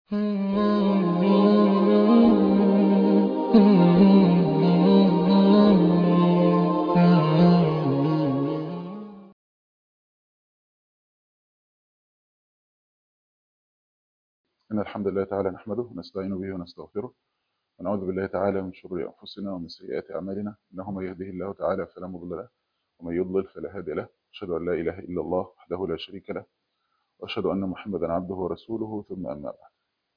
إن الحمد لله تعالى نحمده ونستعين به ونستغفره ونعوذ بالله تعالى من شرور أنفسنا ومن سيئات أعمالنا إنه من يهده الله تعالى فلا مضل له ومن يضلل فلا هادي له أشهد أن لا إله إلا الله وحده لا شريك له وأشهد أن محمدا عبده ورسوله ثم أما بعد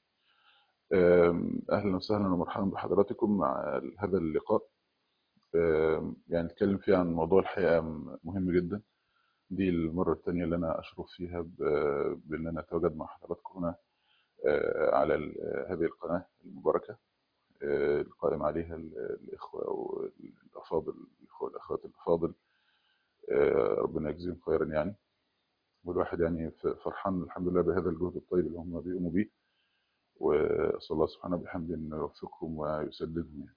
أهلا وسهلا ومرحبا بحضراتكم مع هذا اللقاء يعني نتكلم فيه عن موضوع الحقيقة مهم جدا دي المرة الثانية اللي أنا أشرف فيها بأن أنا أتواجد مع حضراتكم هنا على هذه القناة المباركة القائم عليها الإخوة والأفاضل الإخوة والأخوات الأفاضل ربنا يجزيهم خيرا يعني والواحد يعني فرحان الحمد لله بهذا الجهد الطيب اللي هم بيقوموا بيه وأسأل الله سبحانه بحمده أن يوفقهم ويسددهم يعني.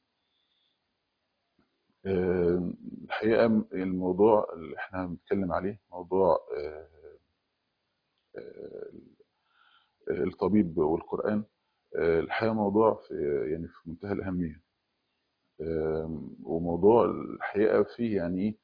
الحقيقة الموضوع اللي احنا بنتكلم عليه موضوع الطبيب والقرآن الحقيقة موضوع في يعني في منتهى الأهمية وموضوع الحقيقة فيه يعني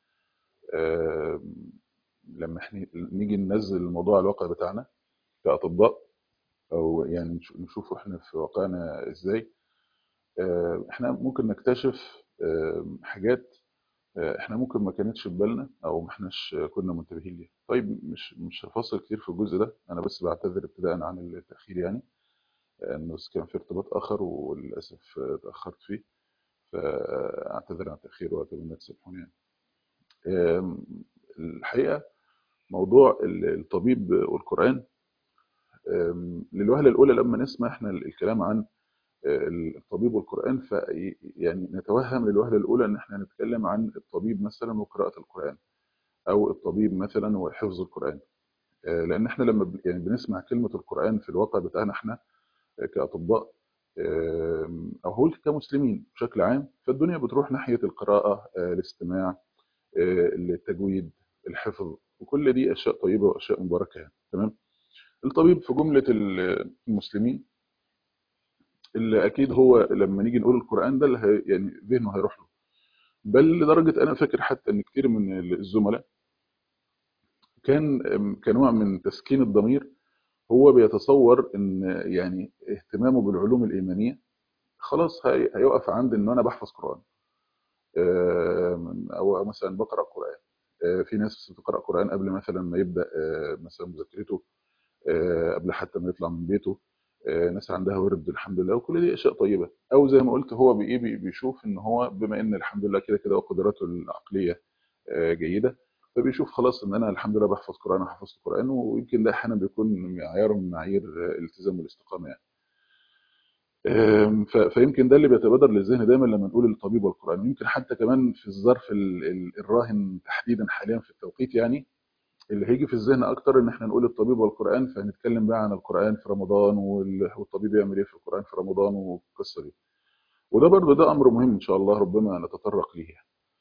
لما احنا نيجي ننزل الموضوع على الواقع بتاعنا كأطباء أو يعني نشوف احنا في واقعنا ازاي احنا ممكن نكتشف حاجات احنا ممكن ما كانتش في بالنا او ما احناش كنا منتبهين ليها طيب مش مش هفصل كتير في الجزء ده انا بس بعتذر ابتداء عن التاخير يعني انه كان في ارتباط اخر وللاسف اتاخرت فيه فاعتذر عن التاخير واتمنى تسامحوني يعني الحقيقه موضوع الطبيب والقران للوهله الاولى لما نسمع احنا الكلام عن الطبيب والقرآن ف يعني نتوهم للوهلة الأولى إن إحنا نتكلم عن الطبيب مثلا وقراءة القرآن أو الطبيب مثلا وحفظ القرآن لأن إحنا لما يعني بنسمع كلمة القرآن في الواقع بتاعنا إحنا كأطباء أو هقول كمسلمين بشكل عام فالدنيا بتروح ناحية القراءة الاستماع التجويد الحفظ وكل دي أشياء طيبة وأشياء مباركة يعني. تمام الطبيب في جملة المسلمين اللي اكيد هو لما نيجي نقول القران ده اللي هي يعني ذهنه هيروح له بل لدرجه انا فاكر حتى ان كتير من الزملاء كان كنوع من تسكين الضمير هو بيتصور ان يعني اهتمامه بالعلوم الايمانيه خلاص هيقف عند ان انا بحفظ قران او مثلا بقرا قران في ناس بتقرا قران قبل مثلا ما يبدا مثلا مذاكرته قبل حتى ما يطلع من بيته ناس عندها ورد الحمد لله وكل دي اشياء طيبه او زي ما قلت هو بايه بيشوف ان هو بما ان الحمد لله كده كده وقدراته العقليه جيده فبيشوف خلاص ان انا الحمد لله بحفظ قران وحفظت قران ويمكن ده احيانا بيكون معيار من معايير الالتزام والاستقامه يعني فيمكن ده اللي بيتبادر للذهن دايما لما نقول الطبيب والقران يمكن حتى كمان في الظرف الراهن تحديدا حاليا في التوقيت يعني اللي هيجي في الذهن اكتر ان احنا نقول الطبيب والقران فهنتكلم بقى عن القران في رمضان والطبيب يعمل ايه في القران في رمضان والقصه دي وده برضه ده امر مهم ان شاء الله ربما نتطرق ليه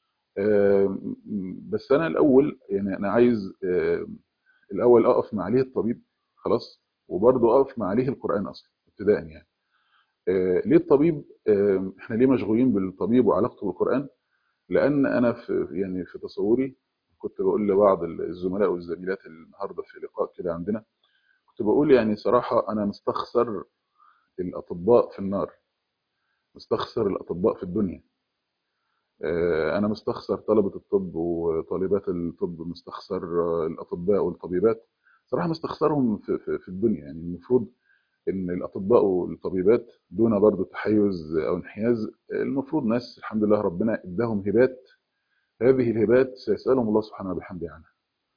بس انا الاول يعني انا عايز الاول اقف مع ليه الطبيب خلاص وبرضه اقف مع ليه القران اصلا ابتداء يعني ليه الطبيب احنا ليه مشغولين بالطبيب وعلاقته بالقران لان انا في يعني في تصوري كنت بقول لبعض الزملاء والزميلات النهارده في لقاء كده عندنا كنت بقول يعني صراحه انا مستخسر الاطباء في النار مستخسر الاطباء في الدنيا انا مستخسر طلبه الطب وطالبات الطب مستخسر الاطباء والطبيبات صراحه مستخسرهم في, في, في الدنيا يعني المفروض ان الاطباء والطبيبات دون برضو تحيز او انحياز المفروض ناس الحمد لله ربنا اداهم هبات هذه الهبات سيسألهم الله سبحانه وبحمده عنها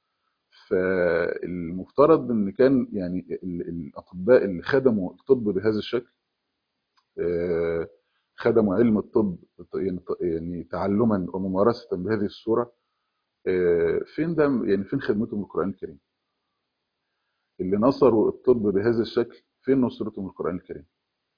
فالمفترض ان كان يعني الاطباء اللي خدموا الطب بهذا الشكل خدموا علم الطب يعني تعلما وممارسة بهذه الصورة فين ده يعني فين خدمتهم القرآن الكريم اللي نصروا الطب بهذا الشكل فين نصرتهم القرآن الكريم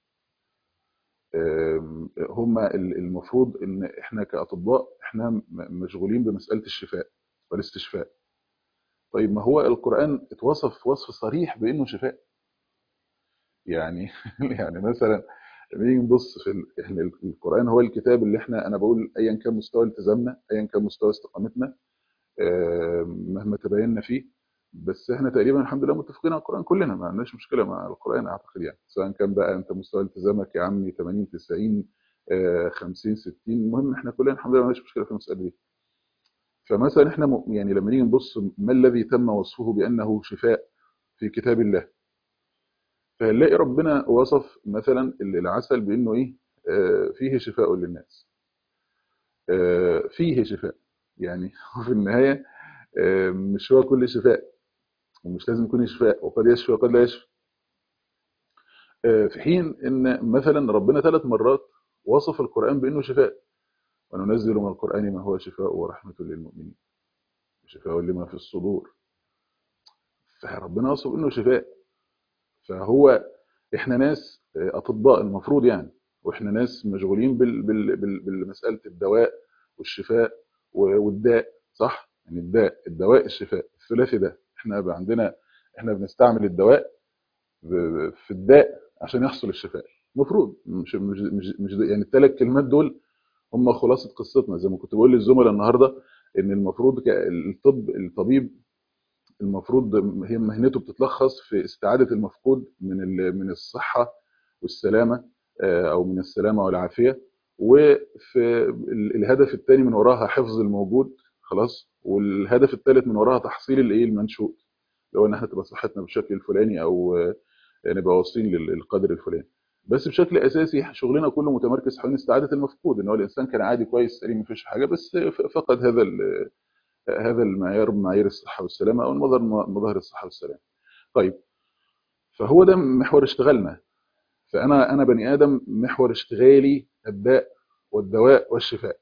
هم المفروض ان احنا كاطباء احنا مشغولين بمساله الشفاء والاستشفاء طيب ما هو القران اتوصف وصف صريح بانه شفاء يعني يعني مثلا لما نيجي نبص في ال... احنا القرآن هو الكتاب اللي احنا انا بقول ايا كان مستوى التزامنا ايا كان مستوى استقامتنا آه، مهما تبايننا فيه بس احنا تقريبا الحمد لله متفقين على القرآن كلنا ما عندناش مشكلة مع القرآن اعتقد يعني سواء كان بقى انت مستوى التزامك يا عمي 80 90 آه، 50 60 المهم احنا كلنا الحمد لله ما عندناش مشكلة في المسألة دي فمثلا احنا م- يعني لما نيجي نبص ما الذي تم وصفه بأنه شفاء في كتاب الله فهنلاقي ربنا وصف مثلا العسل بأنه ايه آه، فيه شفاء للناس آه، فيه شفاء يعني في النهاية آه، مش هو كل شفاء ومش لازم يكون شفاء وقد يشفي وقد لا يشفي آه، في حين ان مثلا ربنا ثلاث مرات وصف القرآن بأنه شفاء وننزل من القرآن ما هو شفاء ورحمة للمؤمنين شفاء لما في الصدور فربنا وصف انه شفاء فهو احنا ناس آه، اطباء المفروض يعني واحنا ناس مشغولين بال بال بال بالمساله الدواء والشفاء و- والداء صح يعني الداء الدواء الشفاء الثلاثي ده احنا بقى عندنا احنا بنستعمل الدواء ب- في الداء عشان يحصل الشفاء المفروض مش مش مش, مش ده- يعني الثلاث كلمات دول هم خلاصه قصتنا زي ما كنت بقول للزملاء النهارده ان المفروض ك- الطب الطبيب المفروض هي مهنته بتتلخص في استعادة المفقود من ال- من الصحة والسلامة آه، أو من السلامة والعافية وفي ال- الهدف الثاني من وراها حفظ الموجود خلاص والهدف الثالث من وراها تحصيل الايه المنشود لو ان احنا تبقى صحتنا بالشكل الفلاني او آه، نبقى واصلين لل- للقدر الفلاني بس بشكل اساسي شغلنا كله متمركز حوالين استعاده المفقود ان هو الانسان كان عادي كويس سليم مفيش حاجه بس ف- فقد هذا ال- هذا المعيار من معايير الصحة والسلامة أو المظهر من مظاهر الصحة والسلامة طيب فهو ده محور اشتغالنا فأنا أنا بني آدم محور اشتغالي الداء والدواء والشفاء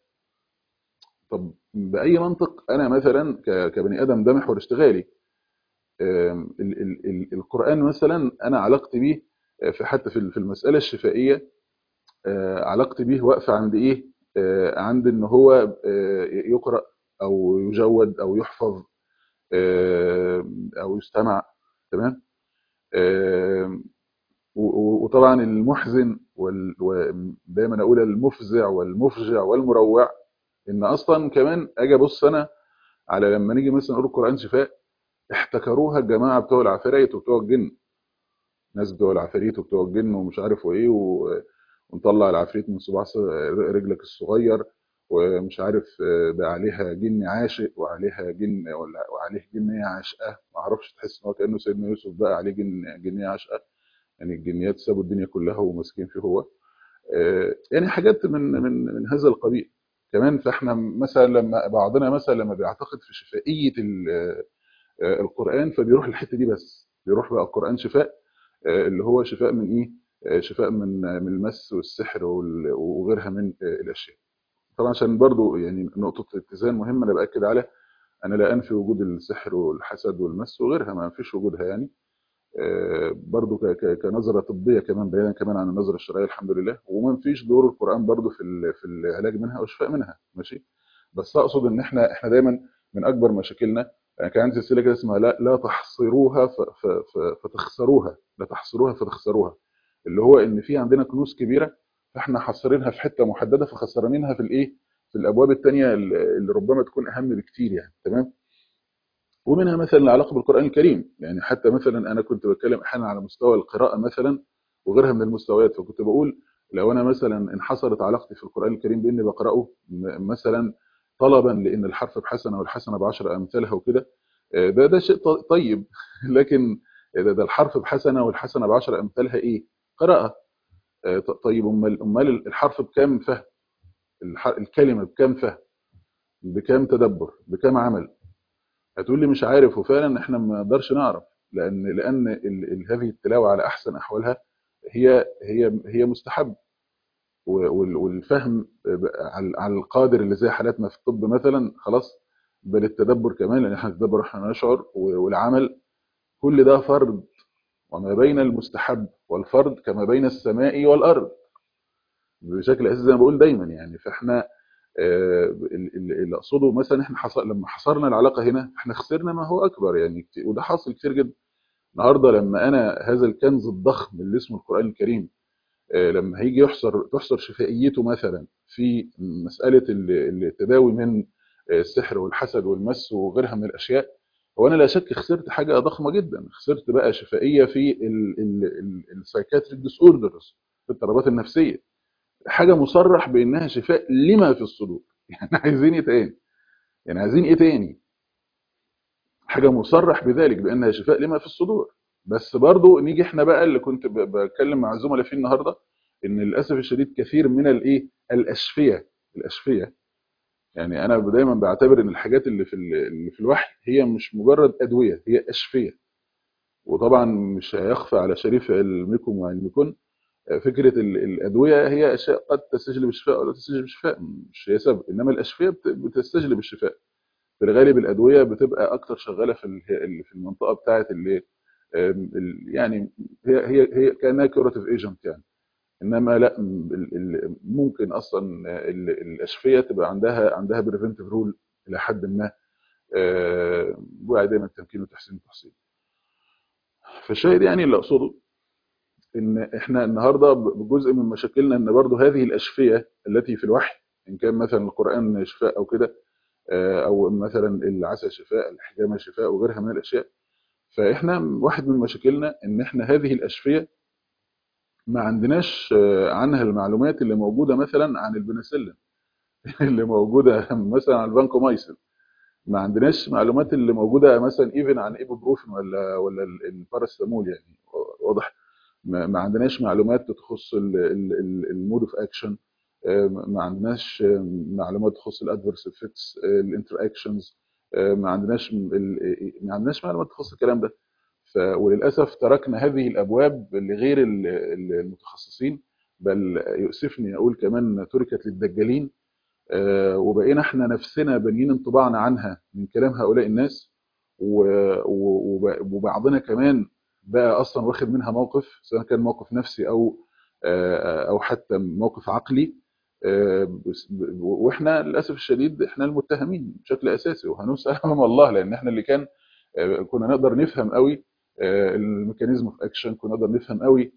طب بأي منطق أنا مثلا ك- كبني آدم ده محور اشتغالي آم، ال- ال- ال- القرآن مثلا أنا علاقتي بيه آه، في حتى في في المسألة الشفائية آه، علاقتي بيه واقفة عند إيه؟ آه، عند إن هو آه، يقرأ أو يجود أو يحفظ آه، او يستمع تمام آه، و- و- وطبعا المحزن وال- ودايما اقول المفزع والمفجع والمروع ان اصلا كمان اجي ابص انا على لما نيجي مثلا نقول القران شفاء احتكروها الجماعه بتوع العفاريت وبتوع الجن ناس بتوع العفاريت وبتوع الجن ومش عارف وايه و- ونطلع العفريت من صباع ص- رجلك الصغير ومش عارف آه، بقى عليها جن عاشق وعليها جن ولا وعليه جنيه عاشقه ما اعرفش تحس ان هو كانه سيدنا يوسف بقى عليه جن جنيه عاشقه يعني الجنيات سابوا الدنيا كلها وماسكين فيه هو آه، يعني حاجات من من من هذا القبيل كمان فاحنا مثلا لما بعضنا مثلا لما بيعتقد في شفائيه ال- آه، القران فبيروح الحته دي بس بيروح بقى القران شفاء آه، اللي هو شفاء من ايه آه، شفاء من من المس والسحر وال- وغيرها من آه، الاشياء طبعا عشان برضو يعني نقطه الاتزان مهمه انا باكد عليها انا لا انفي وجود السحر والحسد والمس وغيرها ما فيش وجودها يعني آه، برضو ك- ك- كنظره طبيه كمان بعيدا كمان عن النظره الشرعيه الحمد لله وما فيش دور القران برضو في ال- في العلاج منها او الشفاء منها ماشي بس اقصد ان احنا احنا دايما من اكبر مشاكلنا يعني كان عندي سلسله كده اسمها لا لا تحصروها ف- ف- ف- فتخسروها لا تحصروها فتخسروها اللي هو ان في عندنا كنوز كبيره فاحنا حاصرينها في حته محدده فخسرانينها في الايه في الابواب الثانيه اللي ربما تكون اهم بكتير يعني تمام ومنها مثلا العلاقه بالقران الكريم يعني حتى مثلا انا كنت بتكلم احيانا على مستوى القراءه مثلا وغيرها من المستويات فكنت بقول لو انا مثلا انحصرت علاقتي في القران الكريم باني بقراه م- مثلا طلبا لان الحرف بحسنه والحسنه بعشر امثالها وكده آه، ده ده شيء ط- طيب لكن ده, ده الحرف بحسنه والحسنه بعشر امثالها ايه قراءه آه، ط- طيب امال امال الحرف بكام فهم الح- الكلمه بكام فهم بكام تدبر بكام عمل هتقول لي مش عارف وفعلا احنا ما نقدرش نعرف لان لان ال- ال- هذه التلاوه على احسن احوالها هي هي هي مستحب و- وال- والفهم على على القادر اللي زي حالاتنا في الطب مثلا خلاص بل التدبر كمان لان احنا نتدبر احنا نشعر و- والعمل كل ده فرض وما بين المستحب والفرض كما بين السماء والارض بشكل اساسي زي ما بقول دايما يعني فاحنا آه، ال- ال- اللي اقصده مثلا احنا حص... لما حصرنا العلاقه هنا احنا خسرنا ما هو اكبر يعني كتير- وده حاصل كتير جدا النهارده لما انا هذا الكنز الضخم اللي اسمه القران الكريم لما هيجي يحصر تحصر شفائيته مثلا في مساله التداوي من السحر والحسد والمس وغيرها من الاشياء هو انا لا شك خسرت حاجه ضخمه جدا خسرت بقى شفائيه في السايكاتريك ديس اوردرز في الاضطرابات النفسيه حاجه مصرح بانها شفاء لما في الصدور يعني عايزين ايه تاني يعني عايزين ايه تاني حاجه مصرح بذلك بانها شفاء لما في الصدور بس برضو نيجي احنا بقى اللي كنت بتكلم مع الزملاء فيه النهارده ان للاسف الشديد كثير من الايه الاشفيه الاشفيه يعني انا دايما بعتبر ان الحاجات اللي في اللي في الوحي هي مش مجرد ادويه هي اشفيه وطبعا مش هيخفى على شريف علمكم وعلمكم فكره الادويه هي اشياء قد تستجلب الشفاء ولا تستجلب الشفاء مش هي سبب انما الاشفيه بتستجلب الشفاء في الغالب الادويه بتبقى اكتر شغاله في في المنطقه بتاعه اللي يعني هي هي هي كانها كيوراتيف ايجنت يعني انما لا ممكن اصلا الاشفيه تبقى عندها عندها بريفنتيف رول الى حد ما وعي دايما التمكين وتحسين التحصيل فالشاهد يعني اللي اقصده ان احنا النهارده بجزء من مشاكلنا ان برضو هذه الاشفيه التي في الوحي ان كان مثلا القران شفاء او كده او مثلا العسل شفاء الحجامه شفاء وغيرها من الاشياء فاحنا واحد من مشاكلنا ان احنا هذه الاشفيه ما عندناش عنها المعلومات اللي موجوده مثلا عن البنسلين اللي موجوده مثلا عن الفانكومايسين ما عندناش معلومات اللي موجوده مثلا ايفن عن ايبوبروفين ولا ولا الباراسيتامول يعني واضح ما عندناش معلومات تخص المود اوف اكشن ما عندناش معلومات تخص الادفيرس افكتس الانتر اكشنز ما عندناش ما عندناش معلومات تخص الكلام ده ف وللاسف تركنا هذه الابواب لغير المتخصصين بل يؤسفني اقول كمان تركت للدجالين وبقينا احنا نفسنا بانيين انطباعنا عنها من كلام هؤلاء الناس وبعضنا كمان بقى اصلا واخد منها موقف سواء كان موقف نفسي او او حتى موقف عقلي واحنا للاسف الشديد احنا المتهمين بشكل اساسي وهنسال امام الله لان احنا اللي كان كنا نقدر نفهم قوي الميكانيزم اوف اكشن كنا نقدر نفهم قوي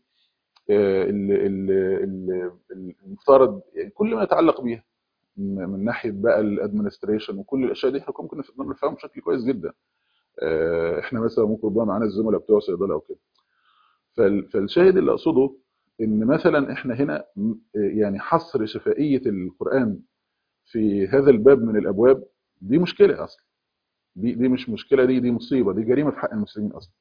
المفترض يعني كل ما يتعلق بيها من ناحيه بقى الادمنستريشن وكل الاشياء دي احنا ممكن نقدر نفهمها بشكل كويس جدا احنا مثلا ممكن يبقى معانا الزملاء بتوع صيدله او كده فالشاهد اللي اقصده ان مثلا احنا هنا يعني حصر شفائيه القران في هذا الباب من الابواب دي مشكله اصلا دي دي مش مشكله دي دي مصيبه دي جريمه في حق المسلمين اصلا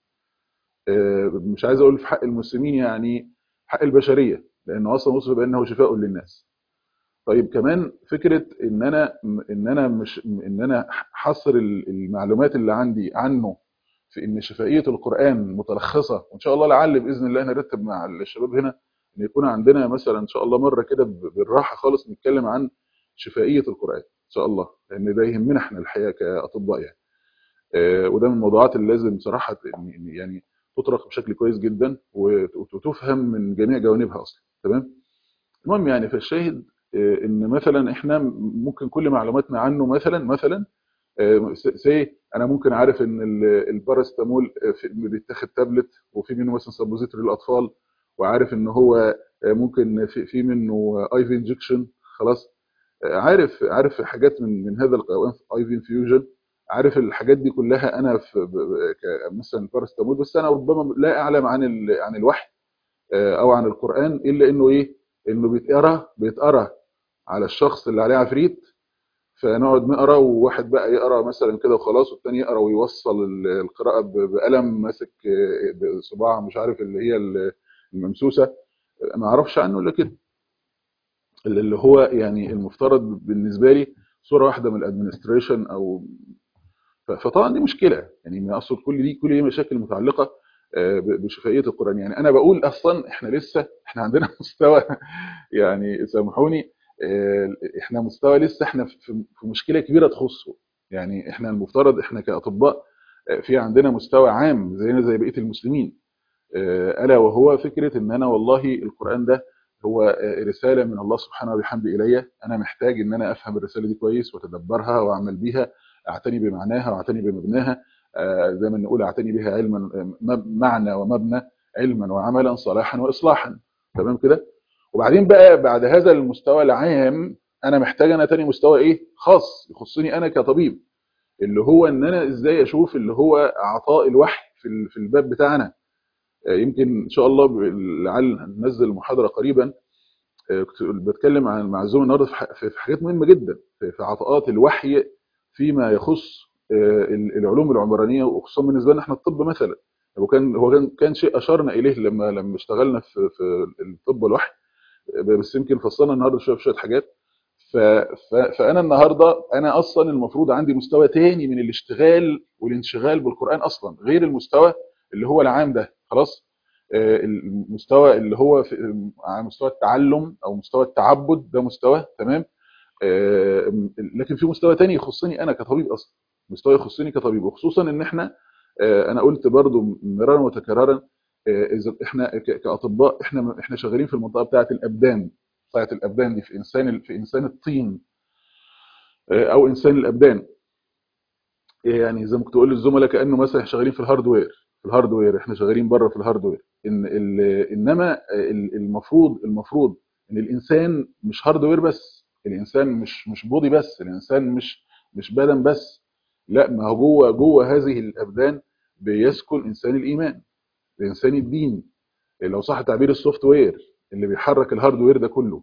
مش عايز اقول في حق المسلمين يعني حق البشريه لانه اصلا وصف بانه شفاء للناس طيب كمان فكره ان انا ان انا مش ان انا حصر المعلومات اللي عندي عنه في ان شفائيه القران متلخصه وان شاء الله لعل باذن الله نرتب مع الشباب هنا ان يكون عندنا مثلا ان شاء الله مره كده بالراحه خالص نتكلم عن شفائيه القران ان شاء الله لان ده يهمنا احنا الحقيقه كاطباء يعني وده من الموضوعات اللي لازم بصراحه يعني تطرق بشكل كويس جدا وتفهم من جميع جوانبها اصلا تمام المهم يعني فالشاهد ان مثلا احنا ممكن كل معلوماتنا عنه مثلا مثلا سي انا ممكن عارف ان الباراستامول بيتاخد تابلت وفي منه مثلا سبوزيتوري للاطفال وعارف ان هو ممكن في في منه اي في انجكشن خلاص عارف عارف حاجات من من هذا اي في انفيوجن عارف الحاجات دي كلها انا في مثلا الباراستامول بس انا ربما لا اعلم عن عن الوحي او عن القران الا انه ايه انه بيتقرا بيتقرا على الشخص اللي عليه عفريت فنقعد نقرا وواحد بقى يقرا مثلا كده وخلاص والتاني يقرا ويوصل القراءه بقلم ماسك صباع مش عارف اللي هي الممسوسه ما اعرفش عنه الا كده اللي هو يعني المفترض بالنسبه لي صوره واحده من الادمنستريشن او فطبعا دي مشكله يعني ما اقصد كل دي كل دي مشاكل متعلقه بشفائيه القران يعني انا بقول اصلا احنا لسه احنا عندنا مستوى يعني سامحوني احنا مستوى لسه احنا في مشكله كبيره تخصه يعني احنا المفترض احنا كاطباء في عندنا مستوى عام زينا زي بقيه المسلمين الا وهو فكره ان انا والله القران ده هو رساله من الله سبحانه وبحمده الي انا محتاج ان انا افهم الرساله دي كويس واتدبرها واعمل بيها اعتني بمعناها واعتني بمبناها زي ما نقول اعتني بها علما معنى ومبنى علما وعملا صلاحا واصلاحا تمام كده وبعدين بقى بعد هذا المستوى العام انا محتاج انا تاني مستوى ايه خاص يخصني انا كطبيب اللي هو ان انا ازاي اشوف اللي هو عطاء الوحي في في الباب بتاعنا يمكن ان شاء الله لعل ننزل محاضره قريبا كنت بتكلم عن مع الزوم النهارده في حاجات مهمه جدا في عطاءات الوحي فيما يخص العلوم العمرانيه وخصوصا بالنسبه لنا احنا الطب مثلا وكان هو كان كان شيء اشرنا اليه لما لما اشتغلنا في في الطب والوحي بس يمكن فصلنا النهارده شويه في شويه حاجات فانا النهارده انا اصلا المفروض عندي مستوى تاني من الاشتغال والانشغال بالقران اصلا غير المستوى اللي هو العام ده خلاص المستوى اللي هو في على مستوى التعلم او مستوى التعبد ده مستوى تمام لكن في مستوى تاني يخصني انا كطبيب اصلا مستوى يخصني كطبيب وخصوصا ان احنا انا قلت برضو مرارا وتكرارا اذا احنا كاطباء احنا احنا شغالين في المنطقه بتاعه الابدان بتاعه الابدان دي في انسان في انسان الطين او انسان الابدان يعني زي ما كنت اقول للزملاء كانه مثلا شغالين في الهاردوير في الهاردوير احنا شغالين بره في الهاردوير ان انما المفروض المفروض ان الانسان مش هاردوير بس الانسان مش مش بودي بس الانسان مش مش بدن بس لا ما هو جوه جوه هذه الابدان بيسكن انسان الايمان انسان الدين لو صح تعبير السوفت وير اللي بيحرك الهاردوير ده كله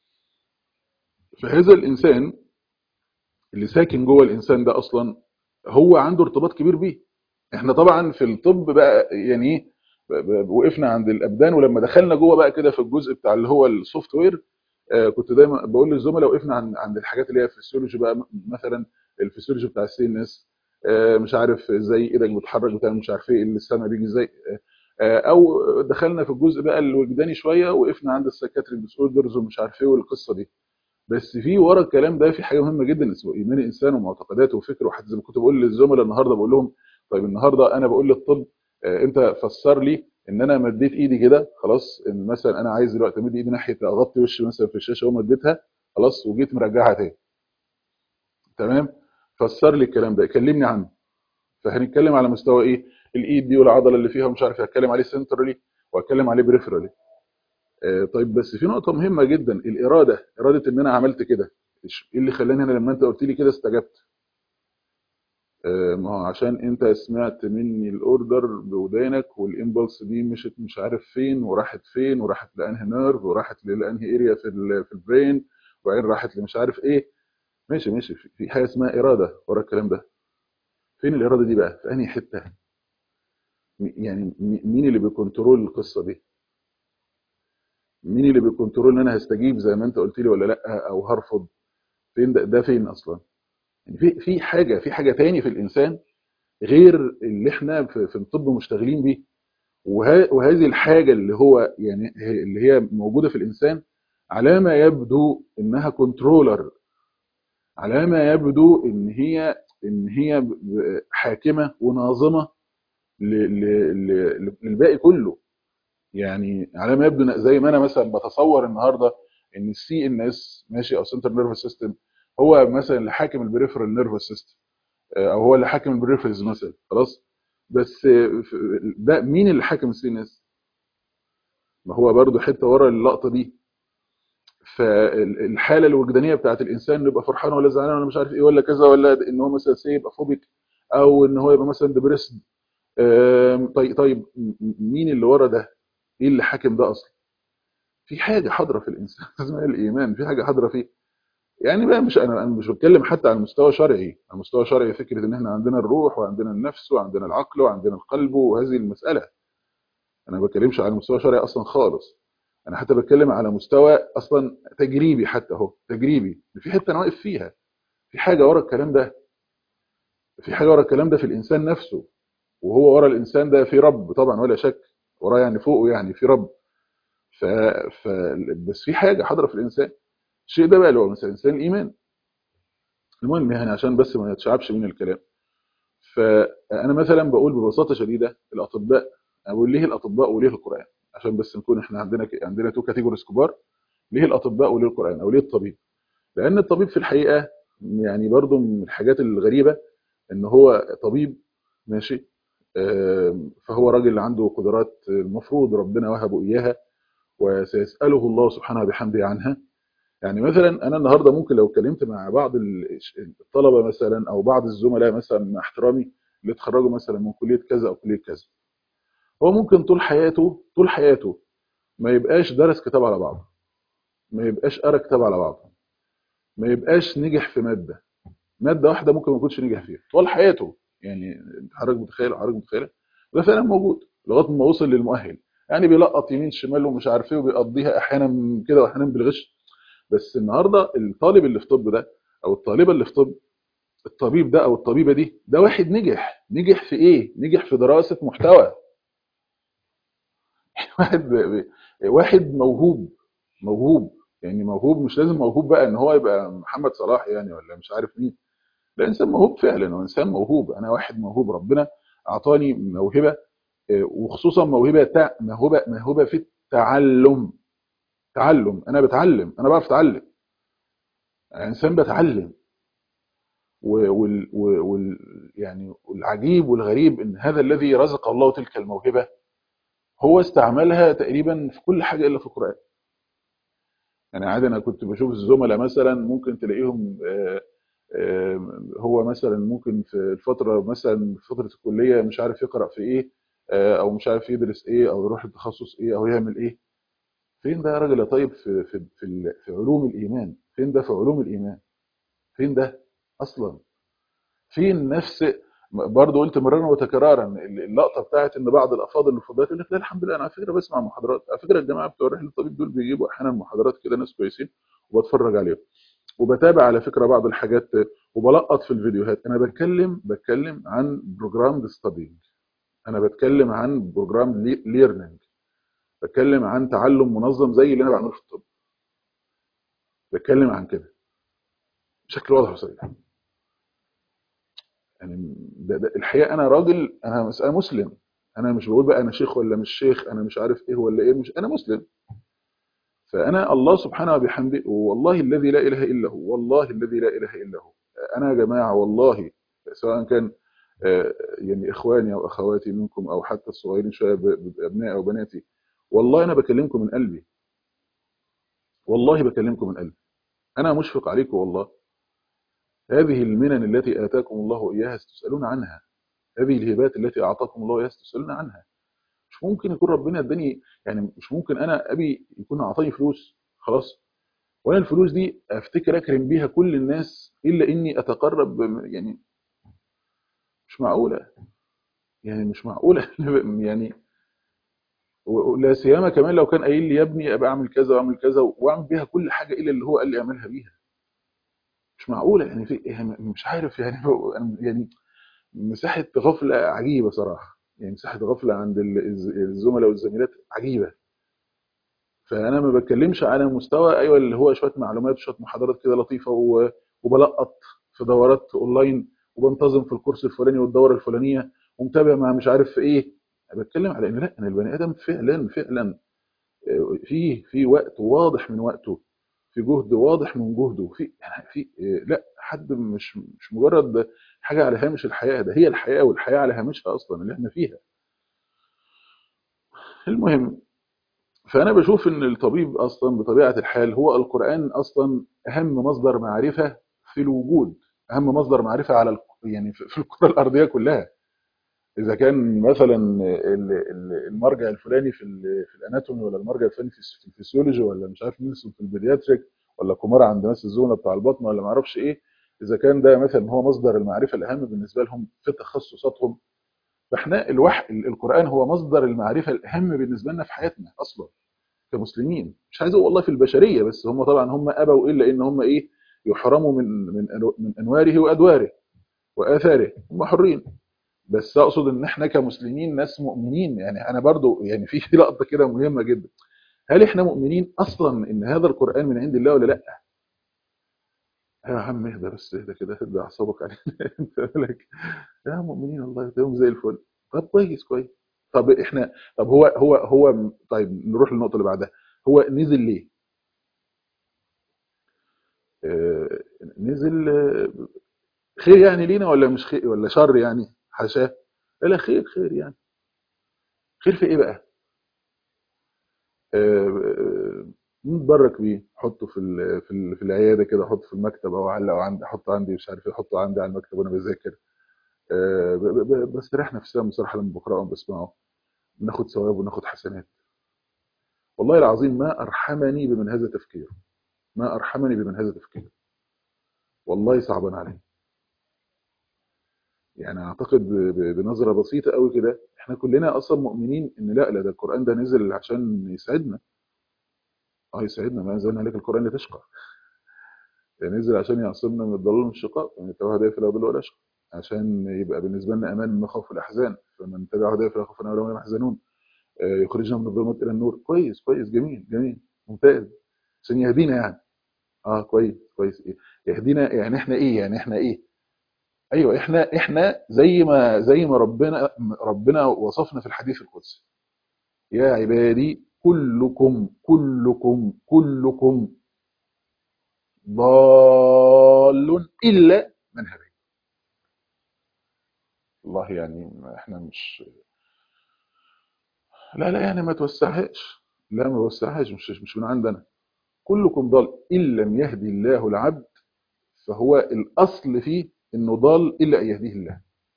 فهذا الانسان اللي ساكن جوه الانسان ده اصلا هو عنده ارتباط كبير بيه احنا طبعا في الطب بقى يعني وقفنا عند الابدان ولما دخلنا جوه بقى كده في الجزء بتاع اللي هو السوفت وير كنت دايما بقول للزملاء وقفنا عند عند الحاجات اللي هي الفسيولوجي بقى مثلا الفسيولوجي بتاع السي ان اس مش عارف ازاي ايدك بتتحرك بتاع مش عارف ايه اللي السمع بيجي ازاي او دخلنا في الجزء بقى الوجداني شويه وقفنا عند السايكاتريك ديس اوردرز ومش عارف ايه والقصه دي بس في ورا الكلام ده في حاجه مهمه جدا اسمه ايمان الانسان ومعتقداته وفكره وحتى زي ما كنت بقول للزملاء النهارده بقول لهم طيب النهارده انا بقول للطب انت فسر لي ان انا مديت ايدي كده خلاص ان مثلا انا عايز دلوقتي امد ايدي ناحيه اغطي وشي مثلا في الشاشه ومديتها خلاص وجيت مرجعها تاني تمام فسر لي الكلام ده كلمني عنه فهنتكلم على مستوى ايه الايد دي والعضله اللي فيها ومش عارف هتكلم عليه سنترالي وهتكلم عليه بريفرالي آه طيب بس في نقطه مهمه جدا الاراده اراده ان انا عملت كده ايه اللي خلاني انا لما انت قلت لي كده استجبت آه ما هو عشان انت سمعت مني الاوردر بودانك والامبلس دي مشت مش عارف فين وراحت فين وراحت لانهي نيرف وراحت لانهي اريا في في البرين وبعدين راحت لمش عارف ايه ماشي ماشي في حاجه اسمها اراده ورا الكلام ده فين الاراده دي بقى في انهي حته يعني مين اللي بيكنترول القصه دي مين اللي بيكنترول ان انا هستجيب زي ما انت قلت لي ولا لا او هرفض فين ده, ده فين اصلا يعني في في حاجه في حاجه تاني في الانسان غير اللي احنا في, في الطب مشتغلين بيه وه وهذه الحاجه اللي هو يعني اللي هي موجوده في الانسان على ما يبدو انها كنترولر على ما يبدو ان هي ان هي حاكمه وناظمه للباقي كله يعني على ما يبدو زي ما انا مثلا بتصور النهارده ان السي ان اس ماشي او سنتر نيرفس سيستم هو مثلا اللي حاكم البريفرال نيرفس سيستم او هو اللي حاكم البريفرز مثلا خلاص بس ده مين اللي حاكم السي ان اس ما هو برضو حته ورا اللقطه دي فالحاله الوجدانيه بتاعت الانسان يبقى فرحان ولا زعلان ولا مش عارف ايه ولا كذا ولا ان هو مثلا سي يبقى فوبيك او ان هو يبقى مثلا ديبريسد طيب طيب مين اللي ورا ده ايه اللي حاكم ده اصلا في حاجه حاضره في الانسان اسمها الايمان في حاجه حاضره فيه يعني بقى مش انا مش بتكلم حتى على المستوى شرعي على المستوى شرعي فكره ان احنا عندنا الروح وعندنا النفس وعندنا العقل وعندنا القلب وهذه المساله انا ما بتكلمش على المستوى الشرعي اصلا خالص انا حتى بتكلم على مستوى اصلا تجريبي حتى اهو تجريبي في حته انا واقف فيها في حاجه ورا الكلام ده في حاجه ورا الكلام ده في الانسان نفسه وهو ورا الانسان ده في رب طبعا ولا شك وراه يعني فوقه يعني في رب ف... ف... بس في حاجه حاضره في الانسان الشيء ده بقى اللي هو مثلا انسان الايمان المهم يعني عشان بس ما نتشعبش من الكلام فانا مثلا بقول ببساطه شديده الاطباء اقول ليه الاطباء وليه القران عشان بس نكون احنا عندنا عندنا تو كاتيجوريز كبار ليه الاطباء وليه القران او ليه الطبيب لان الطبيب في الحقيقه يعني برضو من الحاجات الغريبه ان هو طبيب ماشي آم، فهو راجل عنده قدرات المفروض ربنا وهبه اياها وسيساله الله سبحانه وبحمده عنها يعني مثلا انا النهارده ممكن لو اتكلمت مع بعض ال- الطلبه مثلا او بعض الزملاء مثلا مع احترامي اللي اتخرجوا مثلا من كليه كذا او كليه كذا هو ممكن طول حياته طول حياته ما يبقاش درس كتاب على بعضه ما يبقاش قرا كتاب على بعضه ما يبقاش نجح في ماده ماده واحده ممكن ما يكونش نجح فيها طول حياته يعني انت حضرتك متخيل حضرتك متخيله وده فعلا موجود لغايه ما وصل للمؤهل يعني بيلقط يمين شمال ومش عارف ايه وبيقضيها احيانا كده واحيانا بالغش بس النهارده الطالب اللي في طب ده او الطالبه اللي في طب الطبيب ده او الطبيبه دي ده واحد نجح نجح في ايه نجح في دراسه محتوى واحد واحد موهوب موهوب يعني موهوب مش لازم موهوب بقى ان هو يبقى محمد صلاح يعني ولا مش عارف مين ده انسان موهوب فعلا هو انسان موهوب انا واحد موهوب ربنا اعطاني موهبه آه، وخصوصا موهبه تع... موهبه موهبه في التعلم تعلم انا بتعلم انا بعرف اتعلم أنا انسان بتعلم و- وال... و- وال... يعني والعجيب والغريب ان هذا الذي رزق الله تلك الموهبه هو استعملها تقريبا في كل حاجه الا في القران يعني عادي انا كنت بشوف الزملاء مثلا ممكن تلاقيهم آه، آه، هو مثلا ممكن في الفتره مثلا في فتره الكليه مش عارف يقرا في ايه آه، او مش عارف يدرس ايه او يروح التخصص ايه او يعمل ايه فين ده يا راجل يا طيب في في في, ال- في علوم الايمان فين ده في علوم الايمان فين ده اصلا فين نفس برضه قلت مرارا وتكرارا اللقطه بتاعت ان بعض الافاضل الفضلات يقول لك لا الحمد لله انا على فكره بسمع محاضرات على فكره الجماعه بتوع رحله الطبيب دول بيجيبوا احيانا محاضرات كده ناس كويسين وبتفرج عليهم وبتابع على فكره بعض الحاجات وبلقط في الفيديوهات انا بتكلم بتكلم عن بروجرام ستادينج انا بتكلم عن بروجرام ليرنينج بتكلم عن تعلم منظم زي اللي انا بعمله في الطب بتكلم عن كده بشكل واضح وصريح يعني ده ده الحقيقه انا راجل انا مس- أنا مسلم انا مش بقول بقى انا شيخ ولا مش شيخ انا مش عارف ايه ولا ايه مش انا مسلم فانا الله سبحانه وبحمده والله الذي لا اله الا هو والله الذي لا اله الا هو انا يا جماعه والله سواء كان آه، يعني اخواني او اخواتي منكم او حتى الصغيرين شويه ب- بابنائي او بناتي والله انا بكلمكم من قلبي والله بكلمكم من قلبي انا مشفق عليكم والله هذه المنن التي اتاكم الله اياها ستسالون عنها هذه الهبات التي اعطاكم الله اياها ستسالون عنها مش ممكن يكون ربنا اداني يعني مش ممكن انا ابي يكون اعطاني فلوس خلاص وانا الفلوس دي افتكر اكرم بيها كل الناس الا اني اتقرب يعني مش معقوله يعني مش معقوله يعني ولا سيما كمان لو كان قايل لي يا ابني ابقى اعمل كذا واعمل كذا واعمل بيها كل حاجه الا اللي هو قال لي اعملها بيها مش معقوله يعني في يعني مش عارف يعني هو- يعني مساحه غفله عجيبه صراحه يعني مساحه غفله عند ال- الز- الزملاء والزميلات عجيبه فانا ما بتكلمش على مستوى ايوه اللي هو شويه معلومات وشويه محاضرات كده لطيفه و- وبلقط في دورات اونلاين وبنتظم في الكورس الفلاني والدوره الفلانيه ومتابع مع مش عارف في ايه انا بتكلم على ان لا انا البني ادم فعلا فعلا آه، فيه في وقت واضح من وقته في جهد واضح من جهده في يعني في آه، لا حد مش مش مجرد حاجه على هامش الحياه ده هي الحياه والحياه على هامشها اصلا اللي احنا فيها المهم فانا بشوف ان الطبيب اصلا بطبيعه الحال هو القران اصلا اهم مصدر معرفه في الوجود اهم مصدر معرفه على ال- يعني في في الكره الارضيه كلها اذا كان مثلا ال- ال- المرجع الفلاني في ال- في الاناتومي ولا المرجع الفلاني في الس- في الفسيولوجي ولا مش عارف مين في البيدياتريك ولا كومارا عند ناس الزونه بتاع البطن ولا ما اعرفش ايه اذا كان ده مثلا هو مصدر المعرفه الاهم بالنسبه لهم في تخصصاتهم فاحنا الوحي القران هو مصدر المعرفه الاهم بالنسبه لنا في حياتنا اصلا كمسلمين مش عايز اقول والله في البشريه بس هم طبعا هم ابوا الا ان هم ايه يحرموا من من أنو- من انواره وادواره واثاره هم حرين بس اقصد ان احنا كمسلمين ناس مؤمنين يعني انا برضو يعني في في لقطه كده مهمه جدا هل احنا مؤمنين اصلا ان هذا القران من عند الله ولا لا يا عم اهدى بس اهدى كده اهدى اعصابك علينا انت مالك يا مؤمنين الله يهديهم زي الفل طب كويس كويس طب احنا طب هو هو هو طيب نروح للنقطه اللي بعدها هو نزل ليه آه، نزل آه، خير يعني لينا ولا مش خير ولا شر يعني حاشاه لا لا خير خير يعني خير في ايه بقى آه، آه، نتبرك بيه حطه في ال- في ال- في العياده كده احطه في المكتب او علقه عندي احطه عندي مش عارف ايه احطه عندي على المكتب وانا بذاكر آه، ب- ب- ب- بستريح نفسيا بصراحه لما بقراه وبسمعه بناخد ثواب وناخد حسنات والله العظيم ما ارحمني بمن هذا تفكير ما ارحمني بمن هذا تفكير والله صعبان علي يعني اعتقد ب- ب- بنظره بسيطه قوي كده احنا كلنا اصلا مؤمنين ان لا لا ده القران ده نزل عشان يسعدنا اه يسعدنا ما انزلنا عليك القران لتشقى ده نزل عشان يعصمنا من الضلال والشقاء ومن يتبع هدايا فلا يضل ولا يشقى عشان يبقى بالنسبه لنا امان من مخاوف الاحزان فمن تبع هدايا فلا خوف عليهم ولا هم يحزنون آه، يخرجنا من الظلمات الى النور كويس كويس جميل جميل ممتاز عشان يهدينا يعني اه كويس كويس إيه؟ يهدينا يعني احنا ايه يعني احنا ايه ايوه احنا احنا زي ما زي ما ربنا ربنا وصفنا في الحديث القدسي يا عبادي كلكم كلكم كلكم ضال الا من هديت والله يعني احنا مش لا لا يعني ما توسعهاش لا ما توسعهاش مش مش من عندنا كلكم ضال ان لم يهدي الله العبد فهو الاصل فيه انه ضال الا ان يهديه الله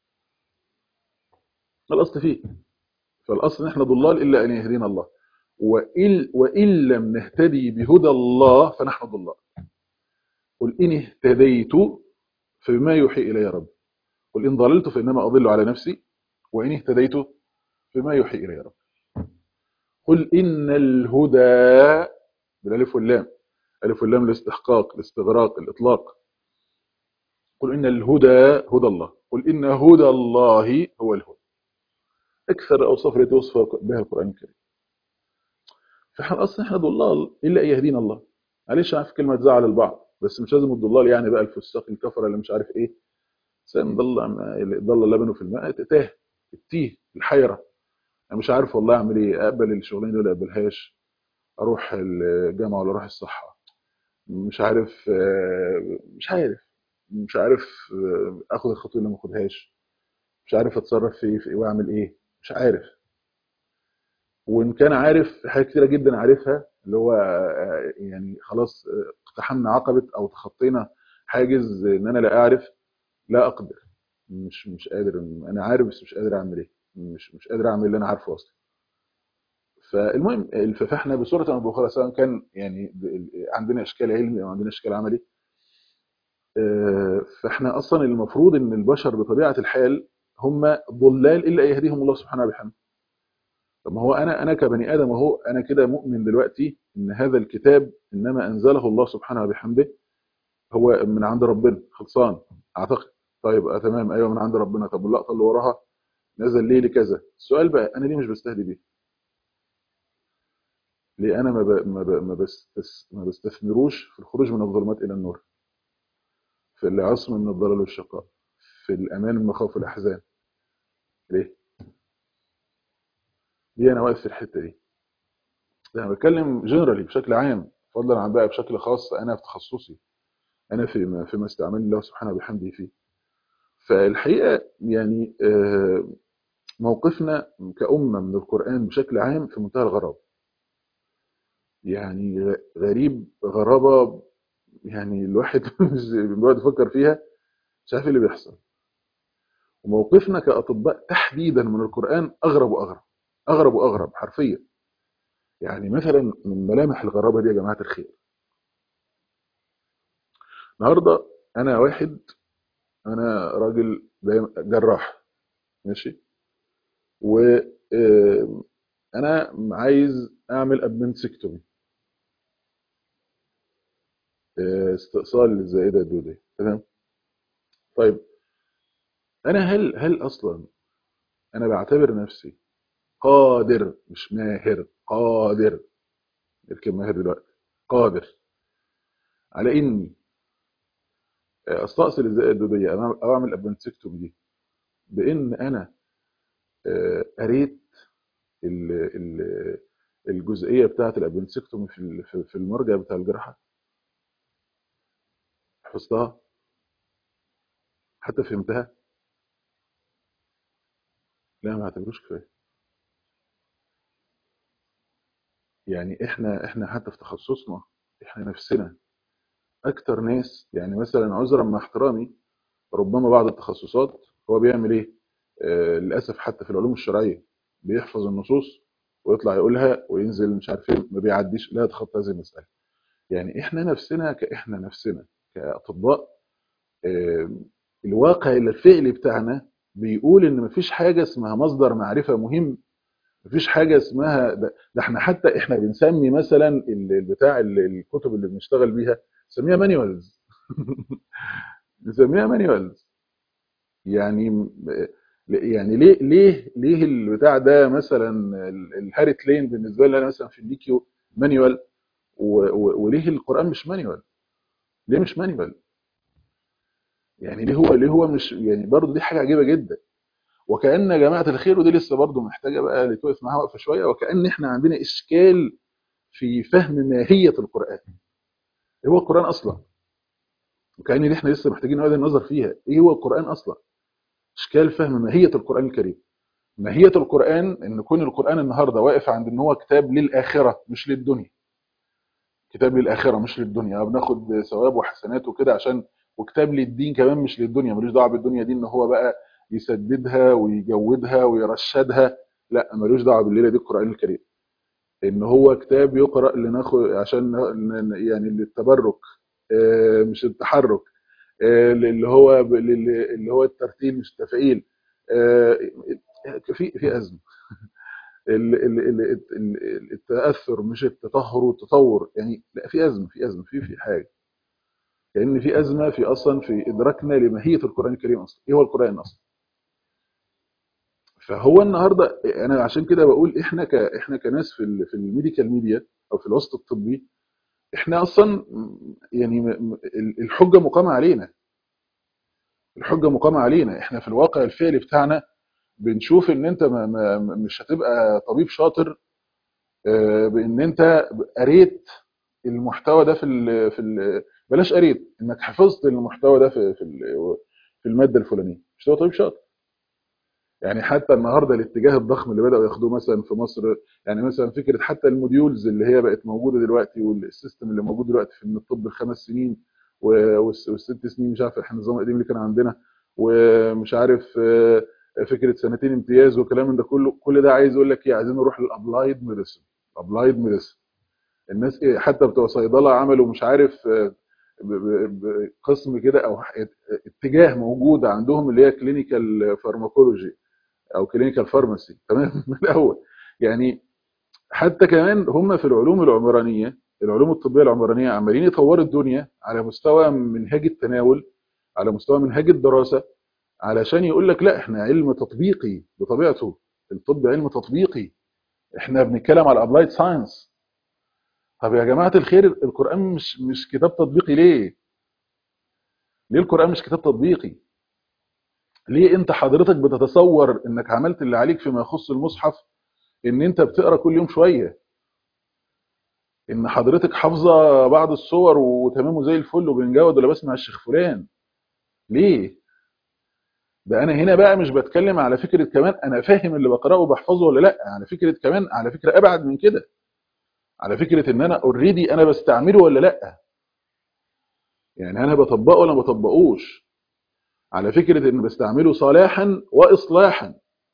ده الاصل فيه فالاصل ان احنا ضلال الا ان يهدينا الله وإن, وان لم نهتدي بهدى الله فنحن ضلال قل ان اهتديت فبما يوحي الي ربي قل ان ضللت فانما اضل على نفسي وان اهتديت فبما يوحي الي ربي قل ان الهدى بالالف واللام الف واللام الاستحقاق الاستغراق الاطلاق قل ان الهدى هدى الله قل ان هدى الله هو الهدى اكثر الاوصاف التي وصف بها القران الكريم فاحنا اصلا احنا ضلال الا ان يهدينا الله معلش عارف كلمه تزعل البعض بس مش لازم الضلال يعني بقى الفساق الكفره اللي مش عارف ايه سام ضل ضل لبنه في الماء تاه التيه الحيره انا مش عارف والله اعمل ايه اقبل الشغلانه دي ولا اقبلهاش اروح الجامعه ولا اروح الصحه مش عارف آه، مش عارف مش عارف آه، اخد الخطوه اللي ما اخدهاش مش عارف اتصرف في ايه في ايه واعمل ايه مش عارف وان كان عارف في حاجات كتيره جدا عارفها اللي هو آه، يعني خلاص آه، اقتحمنا عقبه او تخطينا حاجز ان انا لا اعرف لا اقدر مش مش قادر انا عارف بس مش قادر اعمل ايه مش مش قادر اعمل اللي انا عارفه اصلا فالمهم الف- فاحنا بصوره او باخرى سواء كان يعني ب- عندنا اشكال علمي او عندنا اشكال عملي آه، فاحنا اصلا المفروض ان البشر بطبيعه الحال هم ضلال الا يهديهم الله سبحانه وبحمده طب ما هو انا انا كبني ادم اهو انا كده مؤمن دلوقتي ان هذا الكتاب انما انزله الله سبحانه وبحمده هو من عند ربنا خلصان اعتقد طيب آه تمام ايوه من عند ربنا طب اللقطه اللي وراها نزل ليه لكذا السؤال بقى انا ليه مش بستهدي بيه ليه انا ما ب... ما, ب... ما, بستس... ما بستثمروش في الخروج من الظلمات الى النور في العصم من الضلال والشقاء في الامان من مخاوف الاحزان ليه ليه انا واقف في الحته دي ده انا بتكلم جنرالي بشكل عام فضلا عن بقى بشكل خاص انا في تخصصي انا في ما فيما استعمل الله سبحانه وبحمده فيه فالحقيقه يعني آه، موقفنا كأمة من القرآن بشكل عام في منتهى الغرابة يعني غ- غريب غرابة يعني الواحد مش بيقعد يفكر فيها مش عارف إيه اللي بيحصل وموقفنا كأطباء تحديدا من القرآن أغرب وأغرب أغرب وأغرب حرفيا يعني مثلا من ملامح الغرابة دي يا جماعة الخير النهاردة أنا واحد أنا راجل دايما جراح ماشي و آه، أنا عايز أعمل أبنسكتومي استئصال للزائدة الدودية تمام طيب أنا هل هل أصلا أنا بعتبر نفسي قادر مش ماهر قادر يمكن ماهر دلوقتي قادر على إني استأصل الزائدة الدودية أو أو أعمل أبنسكتومي دي بإن أنا آه، قريت ال- ال- الجزئية بتاعة الأبنسكتومي في ال- في- في المرجع بتاع الجراحة حفظتها حتى فهمتها لا ما اعتبروش كفايه يعني احنا احنا حتى في تخصصنا احنا نفسنا اكتر ناس يعني مثلا عذرا مع احترامي ربما بعض التخصصات هو بيعمل ايه آه للاسف حتى في العلوم الشرعيه بيحفظ النصوص ويطلع يقولها وينزل مش عارف ايه ما بيعديش لا يتخطى هذه المساله يعني احنا نفسنا كاحنا نفسنا كاطباء آه الواقع الفعلي بتاعنا بيقول ان مفيش حاجه اسمها مصدر معرفه مهم مفيش حاجه اسمها ده, ده احنا حتى احنا بنسمي مثلا البتاع الكتب اللي بنشتغل بيها نسميها مانيوالز نسميها مانيوالز يعني يعني ليه ليه ليه البتاع ده مثلا الهاري كلين بالنسبه لي انا مثلا في الديكيو مانيوال وليه القران مش مانيوال ليه مش مانيوال يعني ليه هو ليه هو مش يعني برضه دي حاجه عجيبه جدا وكأن جماعة الخير ودي لسه برضه محتاجة بقى لتوقف معاها وقفة شوية وكأن احنا عندنا إشكال في فهم ماهية القرآن ايه هو القرآن أصلا وكأن دي احنا لسه محتاجين نقعد النظر فيها ايه هو القرآن أصلا إشكال فهم ماهية القرآن الكريم ماهية القرآن ان كون القرآن النهاردة واقف عند ان هو كتاب للآخرة مش للدنيا كتاب للآخرة مش للدنيا بناخد ثواب وحسنات وكده عشان وكتاب للدين كمان مش للدنيا ملوش دعوه بالدنيا دي ان هو بقى يسددها ويجودها ويرشدها لا ملوش دعوه بالليله دي القران الكريم ان هو كتاب يقرا لناخد عشان يعني للتبرك مش التحرك اللي هو اللي هو الترتيل مش التفعيل في في ازمه التاثر مش التطهر والتطور يعني لا في ازمه في ازمه في في حاجه كان في ازمه في اصلا في ادراكنا لماهيه القران الكريم اصلا ايه هو القران اصلا فهو النهارده انا عشان كده بقول احنا ك احنا كناس في في الميديكال ميديا او في الوسط الطبي احنا اصلا يعني الحجه مقامه علينا الحجه مقامه علينا احنا في الواقع الفعلي بتاعنا بنشوف ان انت ما ما مش هتبقى طبيب شاطر بان انت قريت المحتوى ده في ال في ال بلاش قريت انك حفظت المحتوى ده في في في الماده الفلانيه مش هتبقى طبيب شاطر يعني حتى النهارده الاتجاه الضخم اللي بداوا ياخدوه مثلا في مصر يعني مثلا فكره حتى الموديولز اللي هي بقت موجوده دلوقتي والسيستم اللي موجود دلوقتي في الطب الخمس سنين والست سنين مش عارف احنا النظام القديم اللي كان عندنا ومش عارف فكره سنتين امتياز وكلام من ده كله كل ده عايز يقول لك ايه عايزين نروح للابلايد ميديسن ابلايد ميديسن الناس ايه حتى بتوع صيدله عملوا مش عارف قسم كده او اتجاه موجود عندهم اللي هي كلينيكال فارماكولوجي او كلينيكال فارماسي تمام من الاول يعني حتى كمان هم في العلوم العمرانيه العلوم الطبيه العمرانيه عمالين يطوروا الدنيا على مستوى منهاج التناول على مستوى منهاج الدراسه علشان يقول لك لا احنا علم تطبيقي بطبيعته الطب علم تطبيقي احنا بنتكلم على ابلايد ساينس طب يا جماعه الخير القران مش مش كتاب تطبيقي ليه ليه القران مش كتاب تطبيقي ليه انت حضرتك بتتصور انك عملت اللي عليك فيما يخص المصحف ان انت بتقرا كل يوم شويه ان حضرتك حافظه بعض الصور وتمام زي الفل وبنجود ولا بسمع الشيخ فلان ليه ده انا هنا بقى مش بتكلم على فكره كمان انا فاهم اللي بقراه وبحفظه ولا لا على فكره كمان على فكره ابعد من كده على فكره ان انا اوريدي انا بستعمله ولا لا يعني انا بطبقه ولا ما بطبقوش على فكره ان بستعمله صلاحا واصلاحا